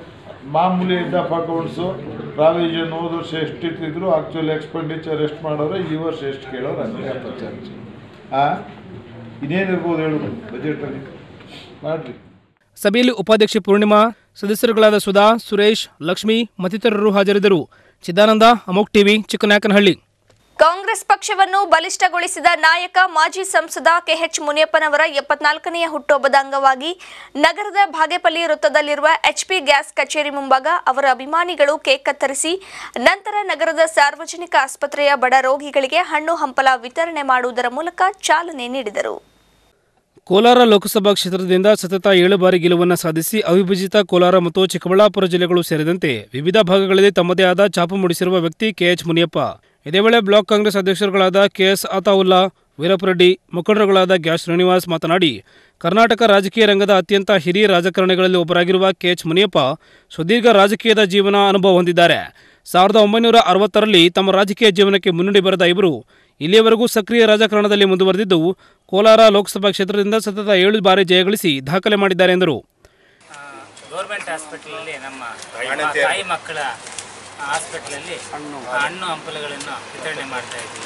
ಮಾಮೂಲಿ ಹೆಡ್ ಆಫ್ ಅಕೌಂಟ್ಸು ಪ್ರಾವಿಷನ್ ಹೋದ ವರ್ಷ ಎಷ್ಟಿಟ್ಟಿದ್ರು ಆಕ್ಚುಲಿ ಎಕ್ಸ್ಪೆಂಡಿಚರ್ ಎಷ್ಟು ಮಾಡೋರು ಈ ವರ್ಷ ಎಷ್ಟು ಕೇಳೋರು ಹಂಗೆ ಅಂತ ಚರ್ಚೆ ಹಾಂ ಇನ್ನೇನಿರ್ಬೋದು ಹೇಳು ಬಜೆಟಲ್ಲಿ ಮಾಡಿರಿ ಸಭೆಯಲ್ಲಿ ಉಪಾಧ್ಯಕ್ಷೆ ಪೂರ್ಣಿಮಾ ಸದಸ್ಯರುಗಳಾದ ಸುಧಾ ಸುರೇಶ್ ಲಕ್ಷ್ಮಿ ಮತ್ತಿತರರು ಹಾಜರಿದ್ದರು ಚಿದಾನಂದ ಅಮೋಕ್ ಟಿವಿ ಚಿಕ್ಕನಾಯಕನಹಳ್ಳಿ ಕಾಂಗ್ರೆಸ್ ಪಕ್ಷವನ್ನು ಬಲಿಷ್ಠಗೊಳಿಸಿದ ನಾಯಕ ಮಾಜಿ ಸಂಸದ ಕೆಎಚ್ ಮುನಿಯಪ್ಪನವರ ಎಪ್ಪತ್ನಾಲ್ಕನೆಯ ಹುಟ್ಟುಹಬ್ಬದ ಅಂಗವಾಗಿ ನಗರದ ಭಾಗೇಪಲ್ಲಿ ವೃತ್ತದಲ್ಲಿರುವ ಎಚ್ಪಿ ಗ್ಯಾಸ್ ಕಚೇರಿ ಮುಂಭಾಗ ಅವರ ಅಭಿಮಾನಿಗಳು ಕೇಕ್ ಕತ್ತರಿಸಿ ನಂತರ ನಗರದ ಸಾರ್ವಜನಿಕ ಆಸ್ಪತ್ರೆಯ ಬಡ ರೋಗಿಗಳಿಗೆ ಹಣ್ಣು ಹಂಪಲ ವಿತರಣೆ ಮಾಡುವುದರ ಮೂಲಕ ಚಾಲನೆ ನೀಡಿದರು ಕೋಲಾರ ಲೋಕಸಭಾ ಕ್ಷೇತ್ರದಿಂದ ಸತತ ಏಳು ಬಾರಿ ಗೆಲುವನ್ನು ಸಾಧಿಸಿ ಅವಿಭಜಿತ ಕೋಲಾರ ಮತ್ತು ಚಿಕ್ಕಬಳ್ಳಾಪುರ ಜಿಲ್ಲೆಗಳು ಸೇರಿದಂತೆ ವಿವಿಧ ಭಾಗಗಳಲ್ಲಿ ತಮ್ಮದೇ ಆದ ಛಾಪು ಮೂಡಿಸಿರುವ ವ್ಯಕ್ತಿ ಕೆಎಚ್ ಮುನಿಯಪ್ಪ ಇದೇ ವೇಳೆ ಬ್ಲಾಕ್ ಕಾಂಗ್ರೆಸ್ ಅಧ್ಯಕ್ಷರುಗಳಾದ ಕೆಎಸ್ ಅತಾವುಲ್ಲಾ ವೀರಪ್ಪರೆಡ್ಡಿ ಮುಖಂಡರುಗಳಾದ ಗ್ಯಾಸ್ ಶ್ರೀನಿವಾಸ್ ಮಾತನಾಡಿ ಕರ್ನಾಟಕ ರಾಜಕೀಯ ರಂಗದ ಅತ್ಯಂತ ಹಿರಿಯ ರಾಜಕಾರಣಿಗಳಲ್ಲಿ ಒಬ್ಬರಾಗಿರುವ ಕೆಎಚ್ ಮುನಿಯಪ್ಪ ಸುದೀರ್ಘ ರಾಜಕೀಯದ ಜೀವನ ಅನುಭವ ಹೊಂದಿದ್ದಾರೆ ಸಾವಿರದ ಒಂಬೈನೂರ ಅರವತ್ತರಲ್ಲಿ ತಮ್ಮ ರಾಜಕೀಯ ಜೀವನಕ್ಕೆ ಮುನ್ನುಡಿ ಬರೆದ ಇವರು ಇಲ್ಲಿಯವರೆಗೂ ಸಕ್ರಿಯ ರಾಜಕಾರಣದಲ್ಲಿ ಮುಂದುವರೆದಿದ್ದು ಕೋಲಾರ ಲೋಕಸಭಾ ಕ್ಷೇತ್ರದಿಂದ ಸತತ ಏಳು ಬಾರಿ ಜಯಗಳಿಸಿ ದಾಖಲೆ ಮಾಡಿದ್ದಾರೆ ಎಂದರು ಗೌರ್ಮೆಂಟ್ ಹಾಸ್ಪಿಟಲಲ್ಲಿ ನಮ್ಮ ತಾಯಿ ಮಕ್ಕಳ ಹಾಸ್ಪಿಟಲಲ್ಲಿ ಹಣ್ಣು ಹಂಪಲುಗಳನ್ನು ವಿತರಣೆ ಮಾಡ್ತಾ ಇದ್ದೀವಿ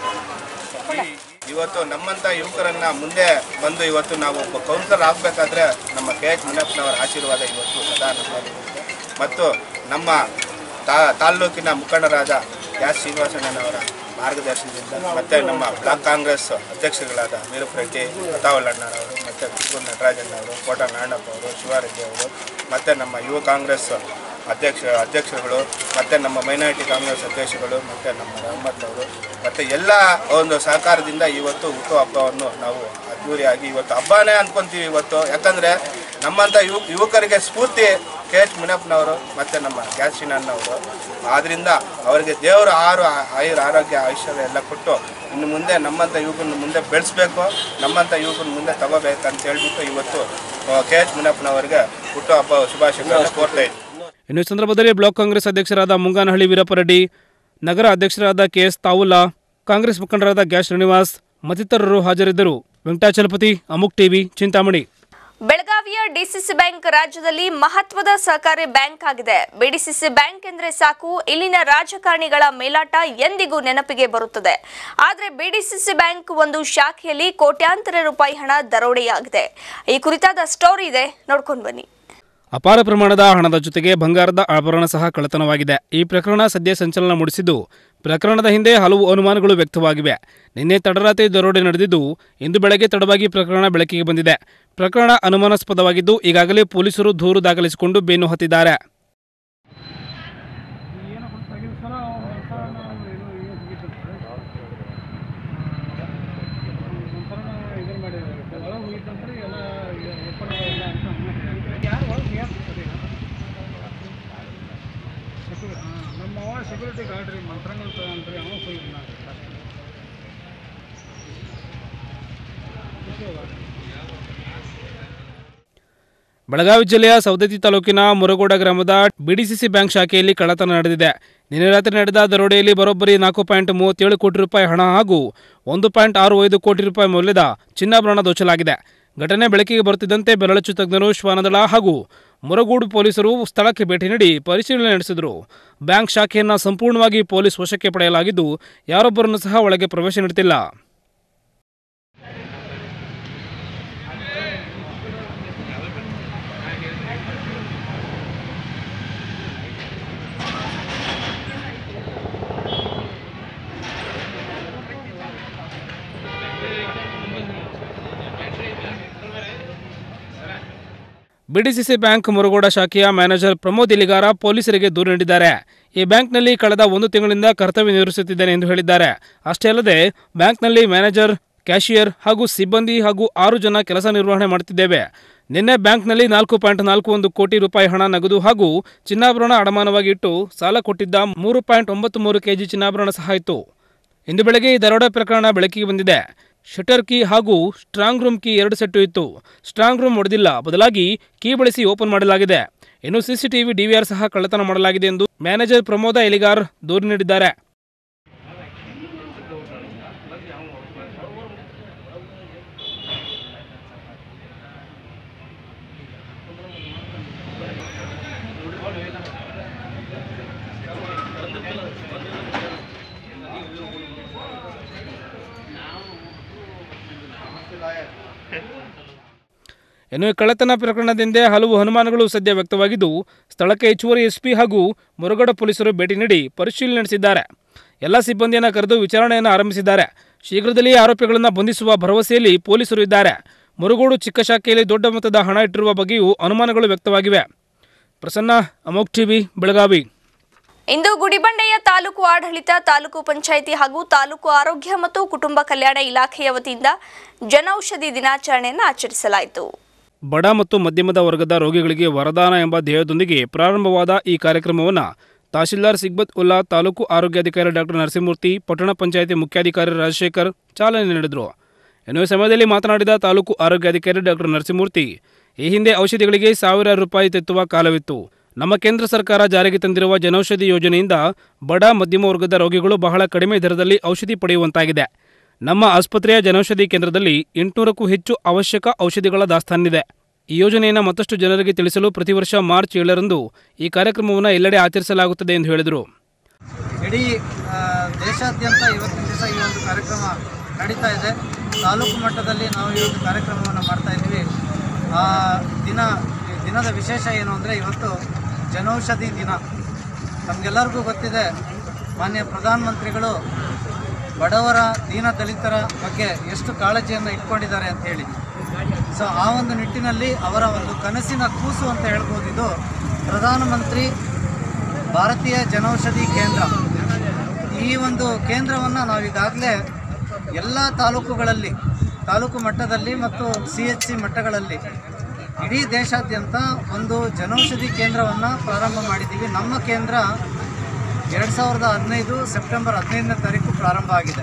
ಇವತ್ತು ನಮ್ಮಂಥ ಯುವಕರನ್ನ ಮುಂದೆ ಬಂದು ಇವತ್ತು ನಾವು ಒಬ್ಬ ಕೌನ್ಸಿಲರ್ ಆಗಬೇಕಾದ್ರೆ ನಮ್ಮ ಕೆ ಎಚ್ ಮುನಿಯಪ್ಪನವರ ಆಶೀರ್ವಾದ ಇವತ್ತು ಸದಾ ನಮ್ಮಲ್ಲಿರುತ್ತೆ ಮತ್ತು ನಮ್ಮ ತಾ ತಾಲ್ಲೂಕಿನ ಮುಖಂಡರಾದ ಎಸ್ ಶ್ರೀನಿವಾಸಣ್ಣನವರ ಮಾರ್ಗದರ್ಶನದಿಂದ ಮತ್ತು ನಮ್ಮ ಬ್ಲಾಕ್ ಕಾಂಗ್ರೆಸ್ ಅಧ್ಯಕ್ಷರುಗಳಾದ ವೀರಪ್ಪ ರೆಡ್ಡಿ ಅಣ್ಣರವರು ಮತ್ತು ಕಿತ್ತೂರು ನಟರಾಜಣ್ಣವರು ಕೋಟ ನಾರಾಯಣಪ್ಪ ಅವರು ಶಿವಾರೆಡ್ಡಿ ಅವರು ಮತ್ತು ನಮ್ಮ ಯುವ ಕಾಂಗ್ರೆಸ್ ಅಧ್ಯಕ್ಷ ಅಧ್ಯಕ್ಷರುಗಳು ಮತ್ತು ನಮ್ಮ ಮೈನಾರಿಟಿ ಕಾಂಗ್ರೆಸ್ ಅಧ್ಯಕ್ಷರುಗಳು ಮತ್ತು ನಮ್ಮ ರಹಮತ್ ಅವರು ಮತ್ತು ಎಲ್ಲ ಒಂದು ಸಹಕಾರದಿಂದ ಇವತ್ತು ಹುಟ್ಟುಹಬ್ಬವನ್ನು ನಾವು ಅದ್ದೂರಿಯಾಗಿ ಇವತ್ತು ಹಬ್ಬನೇ ಅಂದ್ಕೊಂತೀವಿ ಇವತ್ತು ಯಾಕಂದರೆ ನಮ್ಮಂಥ ಯುವ ಯುವಕರಿಗೆ ಸ್ಫೂರ್ತಿ ಕೆ ಎಚ್ ಮುನಿಯಪ್ಪನವರು ಮತ್ತು ನಮ್ಮ ಗ್ಯಾಸ್ ಅವರು ಆದ್ದರಿಂದ ಅವರಿಗೆ ದೇವರು ಆರು ಆಯುರ ಆರೋಗ್ಯ ಐಶ್ವರ್ಯ ಎಲ್ಲ ಕೊಟ್ಟು ಇನ್ನು ಮುಂದೆ ನಮ್ಮಂಥ ಯುವಕರನ್ನ ಮುಂದೆ ಬೆಳೆಸ್ಬೇಕು ನಮ್ಮಂಥ ಯುವಕರನ್ನ ಮುಂದೆ ತಗೋಬೇಕಂತ ಹೇಳ್ಬಿಟ್ಟು ಇವತ್ತು ಕೆ ಎಚ್ ಮುನಿಯಪ್ಪನವರಿಗೆ ಹುಟ್ಟುಹಬ್ಬ ಶುಭಾಶಯಗಳನ್ನು ಕೋರ್ತಾ ಇದ್ದೀವಿ ಇನ್ನು ಈ ಸಂದರ್ಭದಲ್ಲಿ ಬ್ಲಾಕ್ ಕಾಂಗ್ರೆಸ್ ಅಧ್ಯಕ್ಷರಾದ ಮುಂಗಾನಹಳ್ಳಿ ವೀರಪ್ಪರೆಡ್ಡಿ ನಗರ ಅಧ್ಯಕ್ಷರಾದ ಕೆಎಸ್ ತಾವುಲ್ಲಾ ಕಾಂಗ್ರೆಸ್ ಮುಖಂಡರಾದ ಗ್ಯಾಸ್ ಶ್ರೀನಿವಾಸ್ ಮತ್ತಿತರರು ಹಾಜರಿದ್ದರು ವೆಂಕಟಾಚಲಪತಿ ಅಮುಕ್ ಟಿವಿ ಚಿಂತಾಮಣಿ ಬೆಳಗಾವಿಯ ಡಿಸಿಸಿ ಬ್ಯಾಂಕ್ ರಾಜ್ಯದಲ್ಲಿ ಮಹತ್ವದ ಸಹಕಾರಿ ಬ್ಯಾಂಕ್ ಆಗಿದೆ ಬಿಡಿಸಿಸಿ ಬ್ಯಾಂಕ್ ಎಂದ್ರೆ ಸಾಕು ಇಲ್ಲಿನ ರಾಜಕಾರಣಿಗಳ ಮೇಲಾಟ ಎಂದಿಗೂ ನೆನಪಿಗೆ ಬರುತ್ತದೆ ಆದರೆ ಬಿಡಿಸಿಸಿ ಬ್ಯಾಂಕ್ ಒಂದು ಶಾಖೆಯಲ್ಲಿ ಕೋಟ್ಯಾಂತರ ರೂಪಾಯಿ ಹಣ ದರೋಡೆಯಾಗಿದೆ ಈ ಕುರಿತಾದ ಸ್ಟೋರಿ ಇದೆ ನೋಡ್ಕೊಂಡು ಬನ್ನಿ ಅಪಾರ ಪ್ರಮಾಣದ ಹಣದ ಜೊತೆಗೆ ಬಂಗಾರದ ಆಭರಣ ಸಹ ಕಳ್ಳತನವಾಗಿದೆ ಈ ಪ್ರಕರಣ ಸದ್ಯ ಸಂಚಲನ ಮೂಡಿಸಿದ್ದು ಪ್ರಕರಣದ ಹಿಂದೆ ಹಲವು ಅನುಮಾನಗಳು ವ್ಯಕ್ತವಾಗಿವೆ ನಿನ್ನೆ ತಡರಾತ್ರಿ ದರೋಡೆ ನಡೆದಿದ್ದು ಇಂದು ಬೆಳಗ್ಗೆ ತಡವಾಗಿ ಪ್ರಕರಣ ಬೆಳಕಿಗೆ ಬಂದಿದೆ ಪ್ರಕರಣ ಅನುಮಾನಾಸ್ಪದವಾಗಿದ್ದು ಈಗಾಗಲೇ ಪೊಲೀಸರು ದೂರು ದಾಖಲಿಸಿಕೊಂಡು ಬೆನ್ನು ಹತ್ತಿದ್ದಾರೆ ನಮ್ಮವ ಸೆಕ್ಯೂರಿಟಿ ಗಾರ್ಡ್ ರೀ ಮಂತ್ರಾಂಗ ಅಂತ್ರಿ ಅವ ಹೋಗಿ ಬೆಳಗಾವಿ ಜಿಲ್ಲೆಯ ಸವದತ್ತಿ ತಾಲೂಕಿನ ಮುರಗೋಡ ಗ್ರಾಮದ ಬಿಡಿಸಿಸಿ ಬ್ಯಾಂಕ್ ಶಾಖೆಯಲ್ಲಿ ಕಳ್ಳತನ ನಡೆದಿದೆ ನಿನ್ನೆ ರಾತ್ರಿ ನಡೆದ ದರೋಡೆಯಲ್ಲಿ ಬರೋಬ್ಬರಿ ನಾಲ್ಕು ಪಾಯಿಂಟ್ ಮೂವತ್ತೇಳು ಕೋಟಿ ರೂಪಾಯಿ ಹಣ ಹಾಗೂ ಒಂದು ಪಾಯಿಂಟ್ ಆರು ಐದು ಕೋಟಿ ರೂಪಾಯಿ ಮೌಲ್ಯದ ಚಿನ್ನಾಭರಣ ದೋಚಲಾಗಿದೆ ಘಟನೆ ಬೆಳಕಿಗೆ ಬರುತ್ತಿದ್ದಂತೆ ಬೆರಳಚ್ಚು ತಜ್ಞರು ಶ್ವಾನದಳ ಹಾಗೂ ಮುರಗೂಡು ಪೊಲೀಸರು ಸ್ಥಳಕ್ಕೆ ಭೇಟಿ ನೀಡಿ ಪರಿಶೀಲನೆ ನಡೆಸಿದರು ಬ್ಯಾಂಕ್ ಶಾಖೆಯನ್ನು ಸಂಪೂರ್ಣವಾಗಿ ಪೊಲೀಸ್ ವಶಕ್ಕೆ ಪಡೆಯಲಾಗಿದ್ದು ಯಾರೊಬ್ಬರನ್ನು ಸಹ ಒಳಗೆ ಪ್ರವೇಶ ನೀಡುತ್ತಿಲ್ಲ ಬಿಡಿಸಿಸಿ ಬ್ಯಾಂಕ್ ಮುರುಗೋಡ ಶಾಖೆಯ ಮ್ಯಾನೇಜರ್ ಪ್ರಮೋದ್ ಇಲಿಗಾರ ಪೊಲೀಸರಿಗೆ ದೂರು ನೀಡಿದ್ದಾರೆ ಈ ಬ್ಯಾಂಕ್ನಲ್ಲಿ ಕಳೆದ ಒಂದು ತಿಂಗಳಿಂದ ಕರ್ತವ್ಯ ನಿರ್ವಹಿಸುತ್ತಿದ್ದೇನೆ ಎಂದು ಹೇಳಿದ್ದಾರೆ ಅಷ್ಟೇ ಅಲ್ಲದೆ ಬ್ಯಾಂಕ್ನಲ್ಲಿ ಮ್ಯಾನೇಜರ್ ಕ್ಯಾಶಿಯರ್ ಹಾಗೂ ಸಿಬ್ಬಂದಿ ಹಾಗೂ ಆರು ಜನ ಕೆಲಸ ನಿರ್ವಹಣೆ ಮಾಡುತ್ತಿದ್ದೇವೆ ನಿನ್ನೆ ಬ್ಯಾಂಕ್ನಲ್ಲಿ ನಾಲ್ಕು ಪಾಯಿಂಟ್ ನಾಲ್ಕು ಒಂದು ಕೋಟಿ ರೂಪಾಯಿ ಹಣ ನಗದು ಹಾಗೂ ಚಿನ್ನಾಭರಣ ಅಡಮಾನವಾಗಿ ಇಟ್ಟು ಸಾಲ ಕೊಟ್ಟಿದ್ದ ಮೂರು ಪಾಯಿಂಟ್ ಒಂಬತ್ತು ಮೂರು ಕೆಜಿ ಚಿನ್ನಾಭರಣ ಸಹ ಇತ್ತು ಇಂದು ಬೆಳಗ್ಗೆ ಈ ದರೋಡೆ ಪ್ರಕರಣ ಬೆಳಕಿಗೆ ಬಂದಿದೆ ಶಟರ್ ಕೀ ಹಾಗೂ ಸ್ಟ್ರಾಂಗ್ ರೂಮ್ ಕೀ ಎರಡು ಸೆಟ್ಟು ಇತ್ತು ಸ್ಟ್ರಾಂಗ್ ರೂಮ್ ಒಡೆದಿಲ್ಲ ಬದಲಾಗಿ ಕೀ ಬಳಸಿ ಓಪನ್ ಮಾಡಲಾಗಿದೆ ಇನ್ನು ಸಿಸಿಟಿವಿ ಡಿವಿಆರ್ ಸಹ ಕಳ್ಳತನ ಮಾಡಲಾಗಿದೆ ಎಂದು ಮ್ಯಾನೇಜರ್ ಪ್ರಮೋದ ಎಲಿಗಾರ್ ದೂರು ನೀಡಿದ್ದಾರೆ ಇನ್ನು ಈ ಕಳ್ಳತನ ಪ್ರಕರಣದಿಂದ ಹಲವು ಅನುಮಾನಗಳು ಸದ್ಯ ವ್ಯಕ್ತವಾಗಿದ್ದು ಸ್ಥಳಕ್ಕೆ ಹೆಚ್ಚುವರಿ ಎಸ್ಪಿ ಹಾಗೂ ಮುರುಗಡ ಪೊಲೀಸರು ಭೇಟಿ ನೀಡಿ ಪರಿಶೀಲನೆ ನಡೆಸಿದ್ದಾರೆ ಎಲ್ಲ ಸಿಬ್ಬಂದಿಯನ್ನು ಕರೆದು ವಿಚಾರಣೆಯನ್ನು ಆರಂಭಿಸಿದ್ದಾರೆ ಶೀಘ್ರದಲ್ಲಿಯೇ ಆರೋಪಿಗಳನ್ನು ಬಂಧಿಸುವ ಭರವಸೆಯಲ್ಲಿ ಪೊಲೀಸರು ಇದ್ದಾರೆ ಮುರುಗೋಡು ಚಿಕ್ಕ ಶಾಖೆಯಲ್ಲಿ ದೊಡ್ಡ ಮೊತ್ತದ ಹಣ ಇಟ್ಟಿರುವ ಬಗ್ಗೆಯೂ ಅನುಮಾನಗಳು ವ್ಯಕ್ತವಾಗಿವೆ ಪ್ರಸನ್ನ ಅಮೋಕ್ ಟಿವಿ ಬೆಳಗಾವಿ ಇಂದು ಗುಡಿಬಂಡೆಯ ತಾಲೂಕು ಆಡಳಿತ ತಾಲೂಕು ಪಂಚಾಯಿತಿ ಹಾಗೂ ತಾಲೂಕು ಆರೋಗ್ಯ ಮತ್ತು ಕುಟುಂಬ ಕಲ್ಯಾಣ ಇಲಾಖೆಯ ವತಿಯಿಂದ ಜನೌಷಧಿ ದಿನಾಚರಣೆಯನ್ನು ಆಚರಿಸಲಾಯಿತು ಬಡ ಮತ್ತು ಮಧ್ಯಮದ ವರ್ಗದ ರೋಗಿಗಳಿಗೆ ವರದಾನ ಎಂಬ ಧ್ಯೇಯದೊಂದಿಗೆ ಪ್ರಾರಂಭವಾದ ಈ ಕಾರ್ಯಕ್ರಮವನ್ನು ತಹಶೀಲ್ದಾರ್ ಸಿಗ್ಬತ್ ಉಲ್ಲಾ ತಾಲೂಕು ಆರೋಗ್ಯಾಧಿಕಾರಿ ಡಾಕ್ಟರ್ ನರಸಿಂಹಮೂರ್ತಿ ಪಟ್ಟಣ ಪಂಚಾಯಿತಿ ಮುಖ್ಯಾಧಿಕಾರಿ ರಾಜಶೇಖರ್ ಚಾಲನೆ ನೀಡಿದರು ಇನ್ನು ಈ ಸಮಯದಲ್ಲಿ ಮಾತನಾಡಿದ ತಾಲೂಕು ಆರೋಗ್ಯಾಧಿಕಾರಿ ಡಾಕ್ಟರ್ ನರಸಿಂಹಮೂರ್ತಿ ಈ ಹಿಂದೆ ಔಷಧಿಗಳಿಗೆ ಸಾವಿರಾರು ರೂಪಾಯಿ ತೆತ್ತುವ ಕಾಲವಿತ್ತು ನಮ್ಮ ಕೇಂದ್ರ ಸರ್ಕಾರ ಜಾರಿಗೆ ತಂದಿರುವ ಜನೌಷಧಿ ಯೋಜನೆಯಿಂದ ಬಡ ಮಧ್ಯಮ ವರ್ಗದ ರೋಗಿಗಳು ಬಹಳ ಕಡಿಮೆ ದರದಲ್ಲಿ ಔಷಧಿ ಪಡೆಯುವಂತಾಗಿದೆ ನಮ್ಮ ಆಸ್ಪತ್ರೆಯ ಜನೌಷಧಿ ಕೇಂದ್ರದಲ್ಲಿ ಎಂಟುನೂರಕ್ಕೂ ಹೆಚ್ಚು ಅವಶ್ಯಕ ಔಷಧಿಗಳ ದಾಸ್ತಾನಿದೆ ಈ ಯೋಜನೆಯನ್ನು ಮತ್ತಷ್ಟು ಜನರಿಗೆ ತಿಳಿಸಲು ಪ್ರತಿ ವರ್ಷ ಮಾರ್ಚ್ ಏಳರಂದು ಈ ಕಾರ್ಯಕ್ರಮವನ್ನು ಎಲ್ಲೆಡೆ ಆಚರಿಸಲಾಗುತ್ತದೆ ಎಂದು ಹೇಳಿದರು ಇಡೀ ಆ, ದೇಶಾದ್ಯಂತ ಇವತ್ತಿನ ದಿವಸ ಈ ಒಂದು ಕಾರ್ಯಕ್ರಮ ನಡೀತಾ ಇದೆ ತಾಲೂಕು ಮಟ್ಟದಲ್ಲಿ ನಾವು ಈ ಒಂದು ಕಾರ್ಯಕ್ರಮವನ್ನು ಮಾಡ್ತಾ ಇದ್ದೀವಿ ಆ ದಿನ ಈ ದಿನದ ವಿಶೇಷ ಏನು ಅಂದರೆ ಇವತ್ತು ಜನೌಷಧಿ ದಿನ ನಮಗೆಲ್ಲರಿಗೂ ಗೊತ್ತಿದೆ ಮಾನ್ಯ ಪ್ರಧಾನಮಂತ್ರಿಗಳು ಬಡವರ ದೀನ ದಲಿತರ ಬಗ್ಗೆ ಎಷ್ಟು ಕಾಳಜಿಯನ್ನು ಇಟ್ಕೊಂಡಿದ್ದಾರೆ ಅಂತ ಹೇಳಿ ಸೊ ಆ ಒಂದು ನಿಟ್ಟಿನಲ್ಲಿ ಅವರ ಒಂದು ಕನಸಿನ ಕೂಸು ಅಂತ ಹೇಳ್ಬೋದು ಇದು ಪ್ರಧಾನಮಂತ್ರಿ ಭಾರತೀಯ ಜನೌಷಧಿ ಕೇಂದ್ರ ಈ ಒಂದು ಕೇಂದ್ರವನ್ನು ನಾವೀಗಾಗಲೇ ಎಲ್ಲ ತಾಲೂಕುಗಳಲ್ಲಿ ತಾಲೂಕು ಮಟ್ಟದಲ್ಲಿ ಮತ್ತು ಸಿ ಎಚ್ ಸಿ ಮಟ್ಟಗಳಲ್ಲಿ ಇಡೀ ದೇಶಾದ್ಯಂತ ಒಂದು ಜನೌಷಧಿ ಕೇಂದ್ರವನ್ನು ಪ್ರಾರಂಭ ಮಾಡಿದ್ದೀವಿ ನಮ್ಮ ಕೇಂದ್ರ ಎರಡು ಸಾವಿರದ ಹದಿನೈದು ಸೆಪ್ಟೆಂಬರ್ ಹದಿನೈದನೇ ತಾರೀಕು ಪ್ರಾರಂಭ ಆಗಿದೆ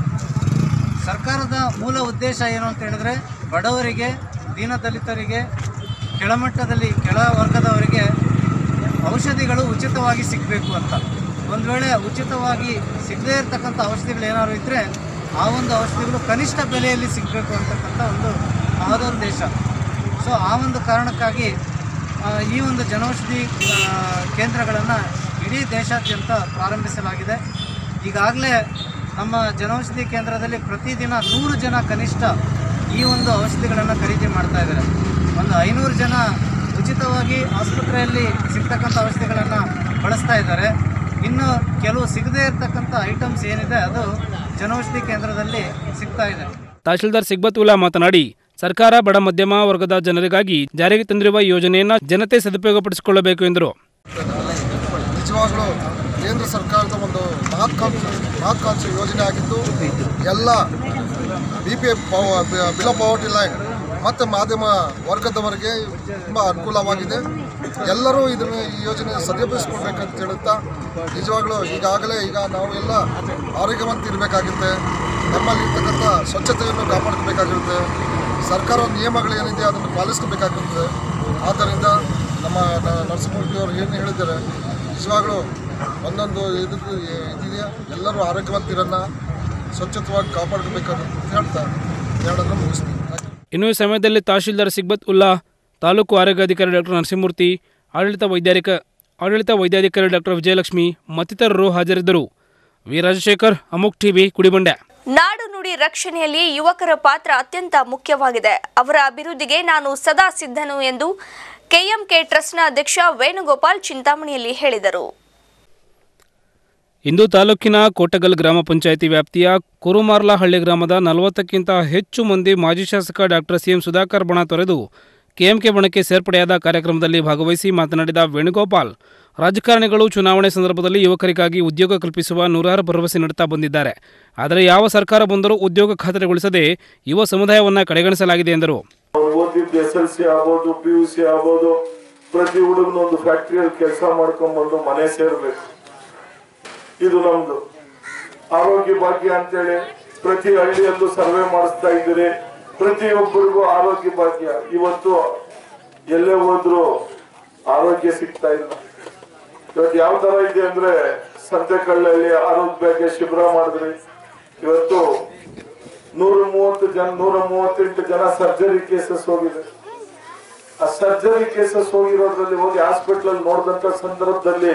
ಸರ್ಕಾರದ ಮೂಲ ಉದ್ದೇಶ ಏನು ಅಂತ ಹೇಳಿದ್ರೆ ಬಡವರಿಗೆ ದೀನದಲಿತರಿಗೆ ಕೆಳಮಟ್ಟದಲ್ಲಿ ಕೆಳ ವರ್ಗದವರಿಗೆ ಔಷಧಿಗಳು ಉಚಿತವಾಗಿ ಸಿಗಬೇಕು ಅಂತ ಒಂದು ವೇಳೆ ಉಚಿತವಾಗಿ ಸಿಗದೇ ಇರತಕ್ಕಂಥ ಔಷಧಿಗಳು ಏನಾದ್ರು ಇದ್ದರೆ ಆ ಒಂದು ಔಷಧಿಗಳು ಕನಿಷ್ಠ ಬೆಲೆಯಲ್ಲಿ ಸಿಗಬೇಕು ಅಂತಕ್ಕಂಥ ಒಂದು ಮಹದೋದ್ದೇಶ ಸೊ ಆ ಒಂದು ಕಾರಣಕ್ಕಾಗಿ ಆ, ಈ ಒಂದು ಜನೌಷಧಿ ಕೇಂದ್ರಗಳನ್ನು ಇಡೀ ದೇಶಾದ್ಯಂತ ಪ್ರಾರಂಭಿಸಲಾಗಿದೆ ಈಗಾಗಲೇ ನಮ್ಮ ಜನೌಷಧಿ ಕೇಂದ್ರದಲ್ಲಿ ಪ್ರತಿದಿನ ನೂರು ಜನ ಕನಿಷ್ಠ ಈ ಒಂದು ಔಷಧಿಗಳನ್ನು ಖರೀದಿ ಮಾಡ್ತಾ ಇದ್ದಾರೆ ಒಂದು ಐನೂರು ಜನ ಉಚಿತವಾಗಿ ಆಸ್ಪತ್ರೆಯಲ್ಲಿ ಸಿಗ್ತಕ್ಕಂಥ ಔಷಧಿಗಳನ್ನು ಬಳಸ್ತಾ ಇದ್ದಾರೆ ಇನ್ನು ಕೆಲವು ಸಿಗದೇ ಇರತಕ್ಕಂಥ ಐಟಮ್ಸ್ ಏನಿದೆ ಅದು ಜನೌಷಧಿ ಕೇಂದ್ರದಲ್ಲಿ ಸಿಗ್ತಾ ಇದೆ ತಹಶೀಲ್ದಾರ್ ಸಿಗ್ಬತ್ ಉಲ್ಲಾ ಮಾತನಾಡಿ ಸರ್ಕಾರ ಬಡ ಮಧ್ಯಮ ವರ್ಗದ ಜನರಿಗಾಗಿ ಜಾರಿಗೆ ತಂದಿರುವ ಈ ಯೋಜನೆಯನ್ನು ಜನತೆ ಸದುಪಯೋಗಪಡಿಸಿಕೊಳ್ಳಬೇಕು ಎಂದರು ನಿಜವಾಗ್ಲೂ ಕೇಂದ್ರ ಸರ್ಕಾರದ ಒಂದು ಮಹತ್ಕಾಂಕ್ಷಿ ಮಹತ್ಕಾಂಕ್ಷಿ ಯೋಜನೆ ಆಗಿದ್ದು ಎಲ್ಲ B P below poverty line ಮತ್ತು ಮಾಧ್ಯಮ ವರ್ಗದವರಿಗೆ ತುಂಬ ಅನುಕೂಲವಾಗಿದೆ ಎಲ್ಲರೂ ಇದನ್ನು ಈ ಯೋಜನೆ ಸದುಪಯೋಗಿಸ್ಕೊಳ್ಬೇಕಂತ ಹೇಳುತ್ತಾ ನಿಜವಾಗ್ಲೂ ಈಗಾಗಲೇ ಈಗ ನಾವು ಎಲ್ಲ ಆರೋಗ್ಯವಂತಿರಬೇಕಾಗುತ್ತೆ ನಮ್ಮಲ್ಲಿರ್ತಕ್ಕಂಥ ಸ್ವಚ್ಛತೆಯನ್ನು ಕಾಪಾಡ್ಕೋಬೇಕಾಗಿರುತ್ತೆ ಸರ್ಕಾರ ನಿಯಮಗಳು ಏನಿದೆ ಅದನ್ನು ಪಾಲಿಸ್ಕೋಬೇಕಾಗುತ್ತೆ ಆದ್ದರಿಂದ ನಮ್ಮ ನ- ನರಸಿಂಹಮೂರ್ತಿಯವರು ಏನು ಹೇಳಿದ್ದಾರೆ ನಿಜವಾಗ್ಲೂ ಒಂದೊಂದು ಇದ್ರದ್ದು ಇದಿದೆಯಾ ಎಲ್ಲರೂ ಆರೋಗ್ಯವಂತಿರನ್ನ ಸ್ವಚ್ಛತವಾಗಿ ಕಾಪಾಡ್ಕೋಬೇಕಂತ ಹೇಳ್ತಾ ಹೇಳೋದನ್ನು ಮುಗಿಸ್ತೀನಿ ಇನ್ನು ಈ ಸಮಯದಲ್ಲಿ ತಹಶೀಲ್ದಾರ್ ಸಿಗ್ಬತ್ ಉಲ್ಲಾ ತಾಲೂಕು ಆರೋಗ್ಯಾಧಿಕಾರಿ ಡಾಕ್ಟರ್ ನರಸಿಂಹಮೂರ್ತಿ ಆಡಳಿತ ವೈದ್ಯಾಧಿಕ ಆಡಳಿತ ವೈದ್ಯಾಧಿಕಾರಿ ಡಾಕ್ಟರ್ ವಿಜಯಲಕ್ಷ್ಮಿ ಮತ್ತಿತರರು ಹಾಜರಿದ್ದರು ವಿ ರಾಜಶೇಖರ್ ಅಮುಕ್ ಟಿವಿ ಕುಡಿಬಂಡೆ ನಾಡು ನುಡಿ ರಕ್ಷಣೆಯಲ್ಲಿ ಯುವಕರ ಪಾತ್ರ ಅತ್ಯಂತ ಮುಖ್ಯವಾಗಿದೆ ಅವರ ಅಭಿವೃದ್ಧಿಗೆ ನಾನು ಸದಾ ಸಿದ್ಧನು ಎಂದು ಕೆಎಂಕೆ ಟ್ರಸ್ಟ್ನ ಅಧ್ಯಕ್ಷ ವೇಣುಗೋಪಾಲ್ ಚಿಂತಾಮಣಿಯಲ್ಲಿ ಹೇಳಿದರು ಇಂದು ತಾಲೂಕಿನ ಕೋಟಗಲ್ ಗ್ರಾಮ ಪಂಚಾಯಿತಿ ವ್ಯಾಪ್ತಿಯ ಕುರುಮಾರ್ಲಹಳ್ಳಿ ಗ್ರಾಮದ ನಲವತ್ತಕ್ಕಿಂತ ಹೆಚ್ಚು ಮಂದಿ ಮಾಜಿ ಶಾಸಕ ಡಾಕ್ಟರ್ ಸಿಎಂ ಸುಧಾಕರ್ ಬಣ ತೊರೆದು ಕೆಎಂಕೆ ಬಣಕ್ಕೆ ಸೇರ್ಪಡೆಯಾದ ಕಾರ್ಯಕ್ರಮದಲ್ಲಿ ಭಾಗವಹಿಸಿ ಮಾತನಾಡಿದ ವೇಣುಗೋಪಾಲ್ ರಾಜಕಾರಣಿಗಳು ಚುನಾವಣೆ ಸಂದರ್ಭದಲ್ಲಿ ಯುವಕರಿಗಾಗಿ ಉದ್ಯೋಗ ಕಲ್ಪಿಸುವ ನೂರಾರು ಭರವಸೆ ನೀಡುತ್ತಾ ಬಂದಿದ್ದಾರೆ ಆದರೆ ಯಾವ ಸರ್ಕಾರ ಬಂದರೂ ಉದ್ಯೋಗ ಖಾತರಿಗೊಳಿಸದೆ ಯುವ ಸಮುದಾಯವನ್ನು ಕಡೆಗಣಿಸಲಾಗಿದೆ ಎಂದರು ಅವ್ನು ಓದಿದ್ದು ಎಸ್ ಎಲ್ ಸಿ ಆಗ್ಬೋದು ಪಿ ಯು ಸಿ ಆಗ್ಬೋದು ಪ್ರತಿ ಹುಡುಗನ ಒಂದು ಫ್ಯಾಕ್ಟ್ರಿಯಲ್ಲಿ ಕೆಲಸ ಮಾಡ್ಕೊಂಡ್ಬಂದು ಮನೆ ಸೇರ್ಬೇಕು ಇದು ನಮ್ದು ಆರೋಗ್ಯ ಭಾಗ್ಯ ಅಂತೇಳಿ ಪ್ರತಿ ಹಳ್ಳಿಯಲ್ಲೂ ಸರ್ವೆ ಮಾಡಿಸ್ತಾ ಇದ್ದೀರಿ ಪ್ರತಿಯೊಬ್ಬರಿಗೂ ಆರೋಗ್ಯ ಭಾಗ್ಯ ಇವತ್ತು ಎಲ್ಲೇ ಹೋದ್ರು ಆರೋಗ್ಯ ಸಿಗ್ತಾ ಇಲ್ಲ ಇವತ್ತು ಯಾವ ತರ ಇದೆ ಅಂದ್ರೆ ಸಂತೆಕಳ್ಳಲ್ಲಿ ಆರೋಗ್ಯ ಭಾಗ್ಯ ಶಿಬಿರ ಮಾಡಿದ್ರಿ ಇವತ್ತು ನೂರ ಮೂವತ್ತು ಜನ ನೂರ ಮೂವತ್ತೆಂಟು ಜನ ಸರ್ಜರಿ ಕೇಸಸ್ ಹೋಗಿದೆ ಆ ಸರ್ಜರಿ ಕೇಸಸ್ ಹೋಗಿರೋದ್ರಲ್ಲಿ ಹೋಗಿ ಹಾಸ್ಪಿಟಲ್ ಅಲ್ಲಿ ನೋಡಿದಂತ ಸಂದರ್ಭದಲ್ಲಿ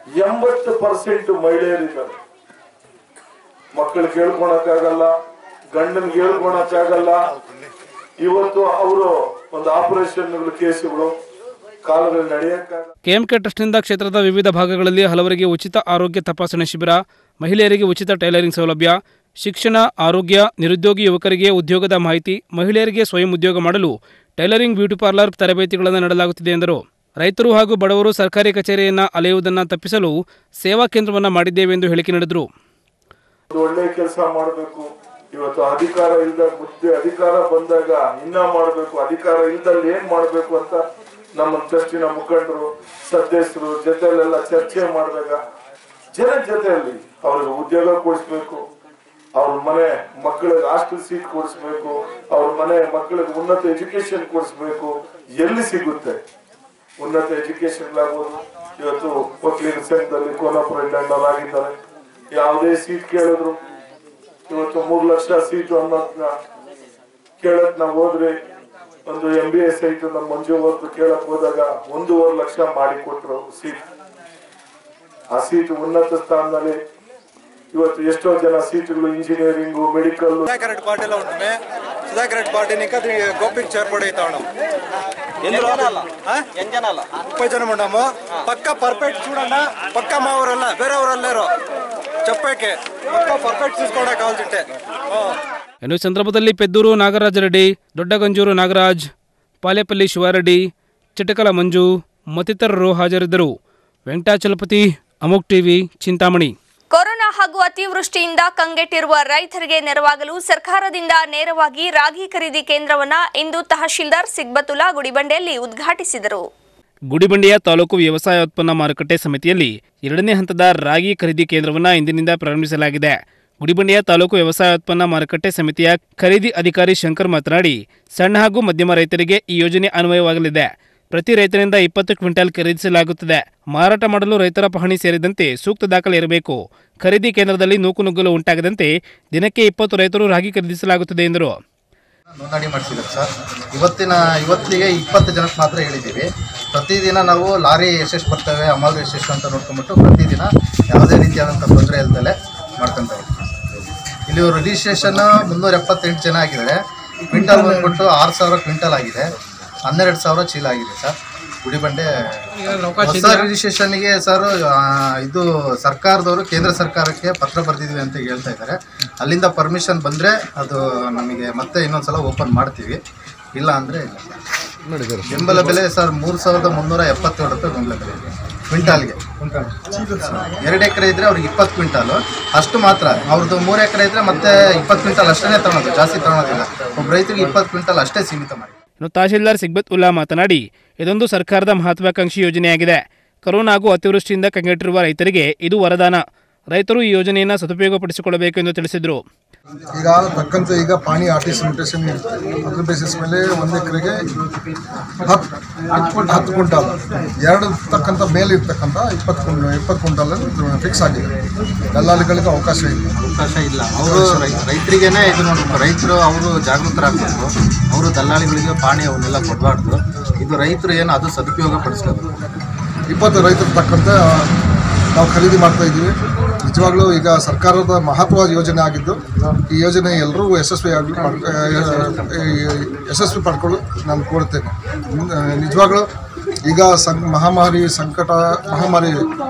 ಎಂಬತ್ತು ಪರ್ಸೆಂಟ್ ಮಹಿಳೆಯರಿದ್ದಾರೆ ಮಕ್ಕಳು ಕೇಳ್ಕೊಳಕ್ಕಾಗಲ್ಲ ಗಂಡನ್ಗೆ ಹೇಳ್ಕೊಳಕ್ಕಾಗಲ್ಲ ಇವತ್ತು ಅವರು ಒಂದು ಆಪರೇಷನ್ಗಳು ಕೇಸುಗಳು ಕಾಲದಲ್ಲಿ ನಡೆಯಕ್ಕಾಗಲ್ಲ ಕೆಎಂಕೆ ಟ್ರಸ್ಟ್ನಿಂದ ಕ್ಷೇತ್ರದ ವಿವಿಧ ಭಾಗಗಳಲ್ಲಿ ಹಲವರಿಗೆ ಉಚಿತ ಆರೋಗ್ಯ ತಪಾಸಣೆ ಶಿಬಿರ ಮಹಿಳೆಯರಿಗೆ ಉಚಿತ ಟೈಲರಿಂಗ್ ಸೌಲಭ್ಯ ಶಿಕ್ಷಣ ಆರೋಗ್ಯ ನಿರುದ್ಯೋಗಿ ಯುವಕರಿಗೆ ಉದ್ಯೋಗದ ಮಾಹಿತಿ ಮಹಿಳೆಯರಿಗೆ ಸ್ವಯಂ ಉದ್ಯೋಗ ಮಾಡಲು ಟೈಲರಿಂಗ್ ಬ್ಯೂಟಿ ಪಾರ್ಲರ್ ತರಬೇತಿಗಳನ್ನು ನೀಡಲಾಗುತ್ತಿದೆ ಎಂದರು ರೈತರು ಹಾಗೂ ಬಡವರು ಸರ್ಕಾರಿ ಕಚೇರಿಯನ್ನು ಅಲೆಯುವುದನ್ನು ತಪ್ಪಿಸಲು ಸೇವಾ ಕೇಂದ್ರವನ್ನು ಮಾಡಿದ್ದೇವೆ ಎಂದು ಹೇಳಿಕೆ ನೀಡಿದರು ಒಂದು ಒಳ್ಳೆ ಕೆಲಸ ಮಾಡಬೇಕು ಇವತ್ತು ಅಧಿಕಾರ ಇಲ್ದ ಬುದ್ಧಿ ಅಧಿಕಾರ ಬಂದಾಗ ಇನ್ನ ಮಾಡಬೇಕು ಅಧಿಕಾರ ಇಲ್ದಲ್ಲಿ ಏನ್ ಮಾಡಬೇಕು ಅಂತ ನಮ್ಮ ಟ್ರಸ್ಟಿನ ಮುಖಂಡರು ಸದಸ್ಯರು ಜೊತೆಲೆಲ್ಲ ಚರ್ಚೆ ಮಾಡಿದಾಗ ಜನ ಜೊತೆಯಲ್ಲಿ ಅವ್ರಿಗೆ ಉದ್ಯೋಗ ಕೊಡಿಸ್ಬೇಕು ಅವ್ರ ಮನೆ ಮಕ್ಕಳಿಗೆ ಹಾಸ್ಟೆಲ್ ಸೀಟ್ ಕೊಡಿಸ್ಬೇಕು ಅವ್ರ ಮನೆ ಮಕ್ಕಳಿಗೆ ಉನ್ನತ ಎಜುಕೇಶನ್ ಕೊಡಿಸ್ಬೇಕು ಎಲ್ಲಿ ಸಿಗುತ್ತೆ ಉನ್ನತ ಎಜುಕೇಶನ್ ಆಗ್ಬೋದು ಇವತ್ತು ವಕೀಲರ ಸಂಘದಲ್ಲಿ ಕೋಲಾಪುರ ಟೆಂಡರ್ ಆಗಿದ್ದಾರೆ ಯಾವುದೇ ಸೀಟ್ ಕೇಳಿದ್ರು ಇವತ್ತು ಮೂರು ಲಕ್ಷ ಸೀಟು ಅನ್ನೋದನ್ನ ಕೇಳಕ್ ನಾವು ಹೋದ್ರೆ ಒಂದು ಎಂ ಬಿ ಎಸ್ ಸೈಟ್ ನಮ್ಮ ಮಂಜು ಅವ್ರದ್ದು ಕೇಳಕ್ ಹೋದಾಗ ಒಂದೂವರೆ ಲಕ್ಷ ಮಾಡಿ ಕೊಟ್ರು ಸೀಟ್ ಆ ಸೀಟ್ ಉನ್ನತ ಸ್ಥಾನದಲ್ಲಿ ಇವತ್ತು ಎಷ್ಟೋ ಜನ సీట్లు ఇంజనీరింగ్ మెడికల్ సుధాకర్ రెడ్డి పార్టీలో ఉంటుంది సుధాకర్ రెడ్డి పార్టీని ఇంకా గోపికి చేర్పడైతా ఉన్నాం ఎంజనాల ముప్పై జనం ఉన్నాము పక్క పర్ఫెక్ట్ చూడండి పక్క మా ఊరಲ್ಲ ಬೇರೆ ಊರಲ್ಲಿ లేరు చెప్పేకి పక్క పర్ఫెక్ట్ చూసుకోవడానికి కావాల్సింటే ಇನ್ನು ಈ ಸಂದರ್ಭದಲ್ಲಿ ಪೆದ್ದೂರು ನಾಗರಾಜ ರೆಡ್ಡಿ ದೊಡ್ಡಗಂಜೂರು ನಾಗರಾಜ್ ಪಾಲೇಪಲ್ಲಿ ಶಿವಾರೆಡ್ಡಿ ಚಿಟಕಲ ಮಂಜು ಮತ್ತಿತರರು ಹಾಜರಿದ್ದರು ವೆಂಕಟಾಚಲಪತಿ ಅಮೋಕ್ ಟಿವಿ ಚಿಂತಾಮಣಿ ಕೊರೋನಾ ಹಾಗೂ ಅತಿವೃಷ್ಟಿಯಿಂದ ಕಂಗೆಟ್ಟಿರುವ ರೈತರಿಗೆ ನೆರವಾಗಲು ಸರ್ಕಾರದಿಂದ ನೇರವಾಗಿ ರಾಗಿ ಖರೀದಿ ಕೇಂದ್ರವನ್ನ ಇಂದು ತಹಶೀಲ್ದಾರ್ ಸಿಗ್ಬತುಲ್ಲಾ ಗುಡಿಬಂಡೆಯಲ್ಲಿ ಉದ್ಘಾಟಿಸಿದರು ಗುಡಿಬಂಡೆಯ ತಾಲೂಕು ವ್ಯವಸಾಯ ಉತ್ಪನ್ನ ಮಾರುಕಟ್ಟೆ ಸಮಿತಿಯಲ್ಲಿ ಎರಡನೇ ಹಂತದ ರಾಗಿ ಖರೀದಿ ಕೇಂದ್ರವನ್ನು ಇಂದಿನಿಂದ ಪ್ರಾರಂಭಿಸಲಾಗಿದೆ ಗುಡಿಬಂಡೆಯ ತಾಲೂಕು ವ್ಯವಸಾಯ ಉತ್ಪನ್ನ ಮಾರುಕಟ್ಟೆ ಸಮಿತಿಯ ಖರೀದಿ ಅಧಿಕಾರಿ ಶಂಕರ್ ಮಾತನಾಡಿ ಸಣ್ಣ ಹಾಗೂ ಮಧ್ಯಮ ರೈತರಿಗೆ ಈ ಯೋಜನೆ ಅನ್ವಯವಾಗಲಿದೆ ಪ್ರತಿ ರೈತರಿಂದ ಇಪ್ಪತ್ತು ಕ್ವಿಂಟಾಲ್ ಖರೀದಿಸಲಾಗುತ್ತದೆ ಮಾರಾಟ ಮಾಡಲು ರೈತರ ಪಹಣಿ ಸೇರಿದಂತೆ ಸೂಕ್ತ ದಾಖಲೆ ಇರಬೇಕು ಖರೀದಿ ಕೇಂದ್ರದಲ್ಲಿ ನೂಕುನುಗ್ಗಲು ಉಂಟಾಗದಂತೆ ದಿನಕ್ಕೆ ಇಪ್ಪತ್ತು ರೈತರು ರಾಗಿ ಖರೀದಿಸಲಾಗುತ್ತದೆ ಎಂದರು ನೋಂದಣಿ ಮಾಡಿಸಿದ್ದಾರೆ ಸರ್ ಇವತ್ತಿನ ಇವತ್ತಿಗೆ ಇಪ್ಪತ್ತು ಜನಕ್ಕೆ ಮಾತ್ರ ಹೇಳಿದ್ದೀವಿ ಪ್ರತಿದಿನ ನಾವು ಲಾರಿ ಎಷ್ಟೆಷ್ಟು ಬರ್ತವೆ ಅಮಲ್ ಎಷ್ಟೆಷ್ಟು ಅಂತ ನೋಡ್ಕೊಂಬಿಟ್ಟು ಪ್ರತಿದಿನ ಯಾವುದೇ ರೀತಿಯಾದಂಥ ತೊಂದರೆ ಇಲ್ದಲೆ ಮಾಡ್ಕೊಂತ ಹೋಗ್ತೀವಿ ಇಲ್ಲಿ ರಿಜಿಸ್ಟ್ರೇಷನ್ ಮುನ್ನೂರ ಎಪ್ಪತ್ತೆಂಟು ಜನ ಆಗಿದ್ದಾರೆ ಕ್ವಿಂಟಲ್ ಬಂದ್ಬಿಟ್ಟು ಆರು ಸಾವಿರ ಕ್ವಿಂಟಲ್ ಆಗಿದೆ ಹನ್ನೆರಡು ಸಾವಿರ ಚೀಲ ಆಗಿದೆ ಸರ್ ಗುಡಿಬಂಡೆ ಹೊಸ ರಿಜಿಸ್ಟ್ರೇಷನ್ಗೆ ಸರ್ ಆ, ಇದು ಸರ್ಕಾರದವರು ಕೇಂದ್ರ ಸರ್ಕಾರಕ್ಕೆ ಪತ್ರ ಬರೆದಿದ್ವಿ ಅಂತ ಹೇಳ್ತಾ ಇದ್ದಾರೆ ಅಲ್ಲಿಂದ ಪರ್ಮಿಷನ್ ಬಂದರೆ ಅದು ನಮಗೆ ಮತ್ತೆ ಇನ್ನೊಂದ್ಸಲ ಓಪನ್ ಮಾಡ್ತೀವಿ ಇಲ್ಲ ಅಂದರೆ ಇಲ್ಲ ಬೆಂಬಲ ಬೆಲೆ ಸರ್ ಮೂರು ಸಾವಿರದ ಮುನ್ನೂರ ಎಪ್ಪತ್ತೇಳು ರೂಪಾಯಿ ಬೆಂಬಲ ಬೆಲೆ ಇದೆ ಕ್ವಿಂಟಾಲ್ಗೆ ಎರಡು ಎಕರೆ ಇದ್ರೆ ಅವ್ರಿಗೆ ಇಪ್ಪತ್ತು ಕ್ವಿಂಟಾಲು ಅಷ್ಟು ಮಾತ್ರ ಅವ್ರದ್ದು ಮೂರು ಎಕರೆ ಇದ್ರೆ ಮತ್ತೆ ಇಪ್ಪತ್ತು ಕ್ವಿಂಟಾಲ್ ಅಷ್ಟೇ ತಗೊಳೋದು ಜಾಸ್ತಿ ತಗೊಳೋದಿಲ್ಲ ಒಬ್ಬ ರೈತರಿಗೆ ಇಪ್ಪತ್ತು ಕ್ವಿಂಟಾಲ್ ಅಷ್ಟೇ ಸೀಮಿತ ಮಾಡಿ ಇನ್ನು ತಹಶೀಲ್ದಾರ್ ಸಿಗ್ಬತ್ ಉಲ್ಲಾ ಮಾತನಾಡಿ ಇದೊಂದು ಸರ್ಕಾರದ ಮಹತ್ವಾಕಾಂಕ್ಷಿ ಯೋಜನೆಯಾಗಿದೆ ಕೊರೋನಾ ಹಾಗೂ ಅತಿವೃಷ್ಟಿಯಿಂದ ಕಂಗೆಟ್ಟಿರುವ ರೈತರಿಗೆ ಇದು ವರದಾನ ರೈತರು ಈ ಯೋಜನೆಯನ್ನು ಸದುಪಯೋಗಪಡಿಸಿಕೊಳ್ಳಬೇಕು ಎಂದು ತಿಳಿಸಿದರು ಈಗ ತಕ್ಕಂತೆ ಈಗ ಪಾಣಿ ಆರ್ಟಿಸಿ ಮ್ಯೂಟೇಷನ್ ಅದ್ರ ಬೇಸಿಸ್ ಮೇಲೆ ಒಂದು ಎಕರೆಗೆ ಹತ್ತು ಹತ್ತು ಕ್ವಿಂಟಾಲ್ ಎರಡು ತಕ್ಕಂಥ ಮೇಲೆ ಇರ್ತಕ್ಕಂಥ ಇಪ್ಪತ್ತು ಕ್ವಿಂಟಲ್ ಇಪ್ಪತ್ತು ಕ್ವಿಂಟಾಲ್ ಫಿಕ್ಸ್ ಆಗಿದೆ ದಲ್ಲಾಳಿಗಳಿಗೆ ಅವಕಾಶ ಇಲ್ಲ ಅವಕಾಶ ಇಲ್ಲ ಅವರು ರೈತರಿಗೇನೆ ಇದು ನೋಡ್ಬೇಕು ರೈತರು ಅವರು ಜಾಗೃತರಾಗಬೇಕು ಅವರು ದಲ್ಲಾಳಿಗಳಿಗೆ ಪಾಣಿ ಅವನ್ನೆಲ್ಲ ಕೊಡಬಾರ್ದು ಇದು ರೈತರು ಏನು ಅದು ಸದುಪಯೋಗ ಪಡಿಸ್ಬೇಕು ಇಪ್ಪತ್ತು ರೈತರು ತಕ್ಕಂತೆ ನಾವು ಖರೀದಿ ಮಾಡ್ತಾ ಇದ್ದೀವಿ ನಿಜವಾಗ್ಲೂ ಈಗ ಸರ್ಕಾರದ ಮಹತ್ವದ ಯೋಜನೆ ಆಗಿದ್ದು ಈ ಯೋಜನೆ ಎಲ್ಲರೂ ಯಶಸ್ವಿಯಾಗಿ ಮಾಡ್ ಯಶಸ್ವಿ ಪಡ್ಕೊಳ್ಳು ನಾನು ಕೋರುತ್ತೇನೆ ಮುಂದೆ ನಿಜವಾಗ್ಲೂ ಈಗ ಸಂ ಮಹಾಮಾರಿ ಸಂಕಟ ಮಹಾಮಾರಿ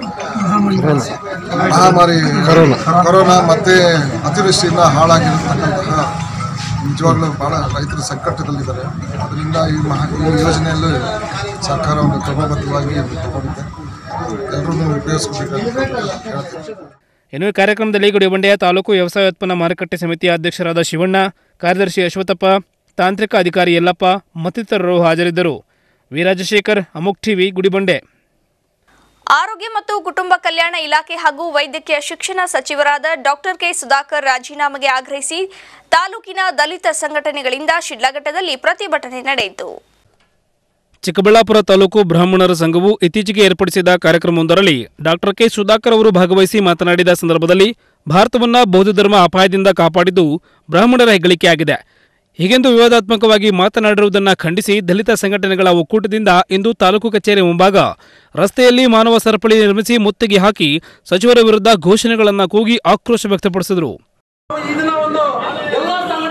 ಮಹಾಮಾರಿ ಕೊರೋನಾ ಮತ್ತೆ ಅತಿವೃಷ್ಟಿಯಿಂದ ಹಾಳಾಗಿರತಕ್ಕಂತಹ ನಿಜವಾಗ್ಲೂ ಭಾಳ ರೈತರು ಸಂಕಟದಲ್ಲಿದ್ದಾರೆ ಅದರಿಂದ ಈ ಮಹಾ ಈ ಯೋಜನೆಯಲ್ಲೂ ಸರ್ಕಾರ ಒಂದು ಕ್ರಮಬದ್ಧವಾಗಿ ತಗೊಂಡಿದೆ ಎಲ್ಲರೂ ಉಪಯೋಗಿಸ್ಕೋಬೇಕಂತ ಹೇಳ್ತೀನಿ ಇನ್ನು ಈ ಕಾರ್ಯಕ್ರಮದಲ್ಲಿ ಗುಡಿಬಂಡೆಯ ತಾಲೂಕು ವ್ಯವಸಾಯ ಉತ್ಪನ್ನ ಮಾರುಕಟ್ಟೆ ಸಮಿತಿಯ ಅಧ್ಯಕ್ಷರಾದ ಶಿವಣ್ಣ ಕಾರ್ಯದರ್ಶಿ ಅಶ್ವಥಪ್ಪ ತಾಂತ್ರಿಕ ಅಧಿಕಾರಿ ಯಲ್ಲಪ್ಪ ಮತ್ತಿತರರು ಹಾಜರಿದ್ದರು ವಿರಾಜಶೇಖರ್ ಅಮುಕ್ ಟಿವಿ ಗುಡಿಬಂಡೆ ಆರೋಗ್ಯ ಮತ್ತು ಕುಟುಂಬ ಕಲ್ಯಾಣ ಇಲಾಖೆ ಹಾಗೂ ವೈದ್ಯಕೀಯ ಶಿಕ್ಷಣ ಸಚಿವರಾದ ಡಾಕ್ಟರ್ ಕೆ ಸುಧಾಕರ್ ರಾಜೀನಾಮೆಗೆ ಆಗ್ರಹಿಸಿ ತಾಲೂಕಿನ ದಲಿತ ಸಂಘಟನೆಗಳಿಂದ ಶಿಡ್ಲಘಟ್ಟದಲ್ಲಿ ಪ್ರತಿಭಟನೆ ನಡೆಯಿತು ಚಿಕ್ಕಬಳ್ಳಾಪುರ ತಾಲೂಕು ಬ್ರಾಹ್ಮಣರ ಸಂಘವು ಇತ್ತೀಚೆಗೆ ಏರ್ಪಡಿಸಿದ ಕಾರ್ಯಕ್ರಮವೊಂದರಲ್ಲಿ ಡಾಕ್ಟರ್ ಕೆ ಸುಧಾಕರ್ ಅವರು ಭಾಗವಹಿಸಿ ಮಾತನಾಡಿದ ಸಂದರ್ಭದಲ್ಲಿ ಭಾರತವನ್ನ ಬೌದ್ಧ ಧರ್ಮ ಅಪಾಯದಿಂದ ಕಾಪಾಡಿದ್ದು ಬ್ರಾಹ್ಮಣರ ಹೆಗ್ಗಳಿಕೆಯಾಗಿದೆ ಹೀಗೆಂದು ವಿವಾದಾತ್ಮಕವಾಗಿ ಮಾತನಾಡಿರುವುದನ್ನು ಖಂಡಿಸಿ ದಲಿತ ಸಂಘಟನೆಗಳ ಒಕ್ಕೂಟದಿಂದ ಇಂದು ತಾಲೂಕು ಕಚೇರಿ ಮುಂಭಾಗ ರಸ್ತೆಯಲ್ಲಿ ಮಾನವ ಸರಪಳಿ ನಿರ್ಮಿಸಿ ಮುತ್ತಿಗೆ ಹಾಕಿ ಸಚಿವರ ವಿರುದ್ಧ ಘೋಷಣೆಗಳನ್ನು ಕೂಗಿ ಆಕ್ರೋಶ ವ್ಯಕ್ತಪಡಿಸಿದರು ಇದನ್ನ ಒಂದು ಎಲ್ಲ ಸಂಘ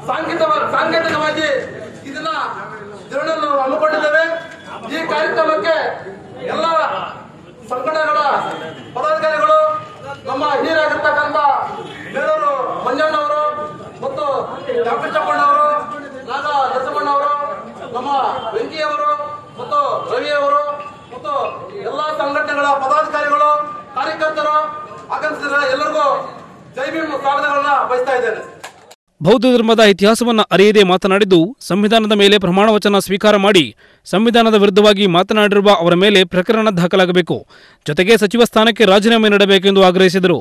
ಸಾಂಕೇತಿಕ ಸಾಂಕೇತಿಕವಾಗಿ ಇದನ್ನ ದಿನವನ್ನು ನಾವು ಹಮ್ಮಿಕೊಂಡಿದ್ದೇವೆ ಈ ಕಾರ್ಯಕ್ರಮಕ್ಕೆ ಎಲ್ಲ ಸಂಘಟನೆಗಳ ಪದಾಧಿಕಾರಿಗಳು ನಮ್ಮ ಹಿರಿಯರಾಗಿರ್ತಕ್ಕಂಥ ಬೇಲೂರು ಮಂಜಣ್ಣವರು ಮತ್ತು ಡಾಕ್ಟರ್ ಚಪ್ಪಣ್ಣವರು ನಾಗ ನರಸಮ್ಮಣ್ಣವರು ನಮ್ಮ ವೆಂಕಿಯವರು ಮತ್ತು ರವಿಯವರು ಮತ್ತು ಎಲ್ಲ ಸಂಘಟನೆಗಳ ಪದಾಧಿಕಾರಿಗಳು ಕಾರ್ಯಕರ್ತರು ಆಗಮಿಸಿದ ಎಲ್ಲರಿಗೂ ಜೈ ಭೀಮ್ ಸ್ವಾಗತಗಳನ್ನ ಬಯಸ್ತಾ ಇದ್ದೇನೆ ಬೌದ್ಧ ಧರ್ಮದ ಇತಿಹಾಸವನ್ನು ಅರಿಯದೆ ಮಾತನಾಡಿದ್ದು ಸಂವಿಧಾನದ ಮೇಲೆ ಪ್ರಮಾಣ ವಚನ ಸ್ವೀಕಾರ ಮಾಡಿ ಸಂವಿಧಾನದ ವಿರುದ್ಧವಾಗಿ ಮಾತನಾಡಿರುವ ಅವರ ಮೇಲೆ ಪ್ರಕರಣ ದಾಖಲಾಗಬೇಕು ಜೊತೆಗೆ ಸಚಿವ ಸ್ಥಾನಕ್ಕೆ ರಾಜೀನಾಮೆ ನೀಡಬೇಕೆಂದು ಆಗ್ರಹಿಸಿದರು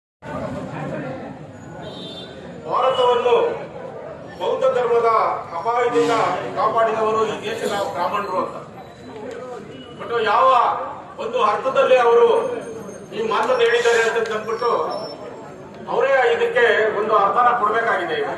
ಭಾರತವನ್ನು ಬೌದ್ಧ ಧರ್ಮದ ಅಪಾಯದಿಂದ ಕಾಪಾಡಿದವರು ಈ ದೇಶದ ಬ್ರಾಹ್ಮಣರು ಅಂತ ಬಟ್ ಯಾವ ಒಂದು ಅರ್ಥದಲ್ಲಿ ಅವರು ಈ ಮಾತನ್ನು ಹೇಳಿದ್ದಾರೆ ಅಂತ ಅಂದ್ಬಿಟ್ಟು ಅವರೇ ಇದಕ್ಕೆ ಒಂದು ಅರ್ಥನ ಕೊಡಬೇಕಾಗಿದೆ ಈಗ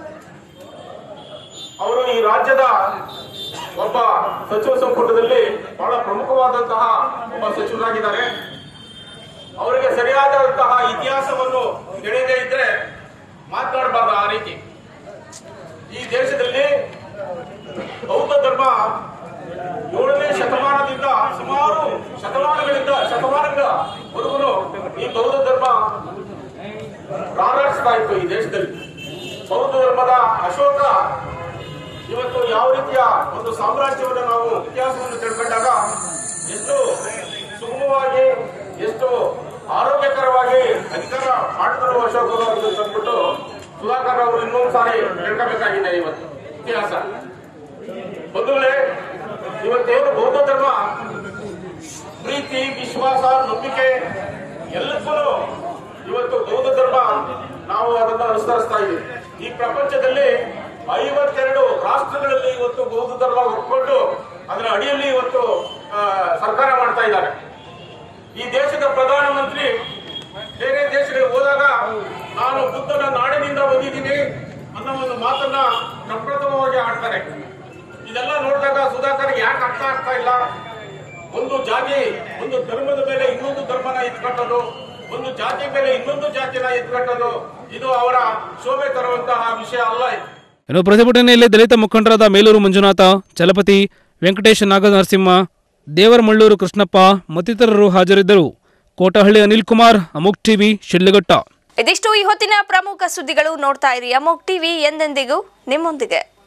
ಅವರು ಈ ರಾಜ್ಯದ ಒಬ್ಬ ಸಚಿವ ಸಂಪುಟದಲ್ಲಿ ಬಹಳ ಪ್ರಮುಖವಾದಂತಹ ಒಬ್ಬ ಸಚಿವರಾಗಿದ್ದಾರೆ ಅವರಿಗೆ ಸರಿಯಾದಂತಹ ಇತಿಹಾಸವನ್ನು ತಿಳಿಯದೇ ಇದ್ರೆ ಮಾತನಾಡಬಾರ್ದು ಆ ರೀತಿ ಈ ದೇಶದಲ್ಲಿ ಬೌದ್ಧ ಧರ್ಮ ಏಳನೇ ಶತಮಾನದಿಂದ ಸುಮಾರು ಶತಮಾನಗಳಿಂದ ಶತಮಾನಗಳವರೆಗೂ ಈ ಬೌದ್ಧ ಧರ್ಮ ಪ್ರಾರಂಭಿಸ್ತಾ ಇತ್ತು ಈ ದೇಶದಲ್ಲಿ ಬೌದ್ಧ ಧರ್ಮದ ಅಶೋಕ ಇವತ್ತು ಯಾವ ರೀತಿಯ ಒಂದು ಸಾಮ್ರಾಜ್ಯವನ್ನು ನಾವು ಇತಿಹಾಸವನ್ನು ತಿಳ್ಕೊಂಡಾಗ ಎಷ್ಟು ಸುಗಮವಾಗಿ ಎಷ್ಟು ಆರೋಗ್ಯಕರವಾಗಿ ಅಧಿಕಾರ ಮಾಡಿದ್ರು ಅಶೋಕರು ಅಂತ ಅಂದ್ಬಿಟ್ಟು ಸುಧಾಕರ್ ಅವರು ಇನ್ನೊಂದು ಸಾರಿ ತಿಳ್ಕೋಬೇಕಾಗಿದೆ ಇವತ್ತು ಇತಿಹಾಸ ಬಂಧುಗಳೇ ಇವತ್ತೇನು ಬೌದ್ಧ ಧರ್ಮ ಪ್ರೀತಿ ವಿಶ್ವಾಸ ನಂಬಿಕೆ ಎಲ್ಲಕ್ಕೂ ಇವತ್ತು ಬೌದ್ಧ ಧರ್ಮ ನಾವು ಅದನ್ನು ಅನುಸರಿಸ್ತಾ ಇದ್ದೀವಿ ಈ ಪ್ರಪಂಚದಲ್ಲಿ ಐವತ್ತೆರಡು ರಾಷ್ಟ್ರಗಳಲ್ಲಿ ಇವತ್ತು ಬೌದ್ಧ ಧರ್ಮ ಒಪ್ಕೊಂಡು ಅದರ ಅಡಿಯಲ್ಲಿ ಇವತ್ತು ಆ, ಸರ್ಕಾರ ಮಾಡ್ತಾ ಇದ್ದಾರೆ ಈ ದೇಶದ ಪ್ರಧಾನಮಂತ್ರಿ ಬೇರೆ ದೇಶಗಳಿಗೆ ಹೋದಾಗ ನಾನು ಬುದ್ಧನ ನಾಡಿನಿಂದ ಬಂದಿದ್ದೀನಿ ಅನ್ನೋ ಒಂದು ಮಾತನ್ನ ಪ್ರಪ್ರಥಮವಾಗಿ ಆಡ್ತಾರೆ ಇದೆಲ್ಲ ನೋಡಿದಾಗ ಸುಧಾಕರ್ ಯಾಕೆ ಅರ್ಥ ಆಗ್ತಾ ಇಲ್ಲ ಒಂದು ಜಾತಿ ಒಂದು ಧರ್ಮದ ಮೇಲೆ ಇನ್ನೊಂದು ಧರ್ಮನ ಎತ್ಕಟ್ಟೋದು ಒಂದು ಜಾತಿ ಮೇಲೆ ಇನ್ನೊಂದು ಜಾತಿನ ಎತ್ಕಟ್ಟೋದು ಇದು ಅವರ ಶೋಭೆ ತರುವಂತಹ ವಿಷಯ ಅಲ್ಲ ಇದು ಇನ್ನು ಪ್ರತಿಭಟನೆಯಲ್ಲಿ ದಲಿತ ಮುಖಂಡರಾದ ಮೇಲೂರು ಮಂಜುನಾಥ ಚಲಪತಿ ವೆಂಕಟೇಶ ನಾಗನರಸಿಂಹ ದೇವರಮಳ್ಳೂರು ಕೃಷ್ಣಪ್ಪ ಮತ್ತಿತರರು ಹಾಜರಿದ್ದರು ಕೋಟಹಳ್ಳಿ ಅನಿಲ್ ಕುಮಾರ್ ಅಮುಕ್ ಟಿವಿ ಶಿಡ್ಲಘಟ್ಟ ಇದಿಷ್ಟು ಈ ಹೊತ್ತಿನ ಪ್ರಮುಖ ಸುದ್ದಿಗಳು ನೋಡ್ತಾ ಇರಿ ಅಮೋಕ್ ಟಿವಿ ಎಂದೆಂದಿಗೂ ನಿಮ್ಮೊಂದಿಗೆ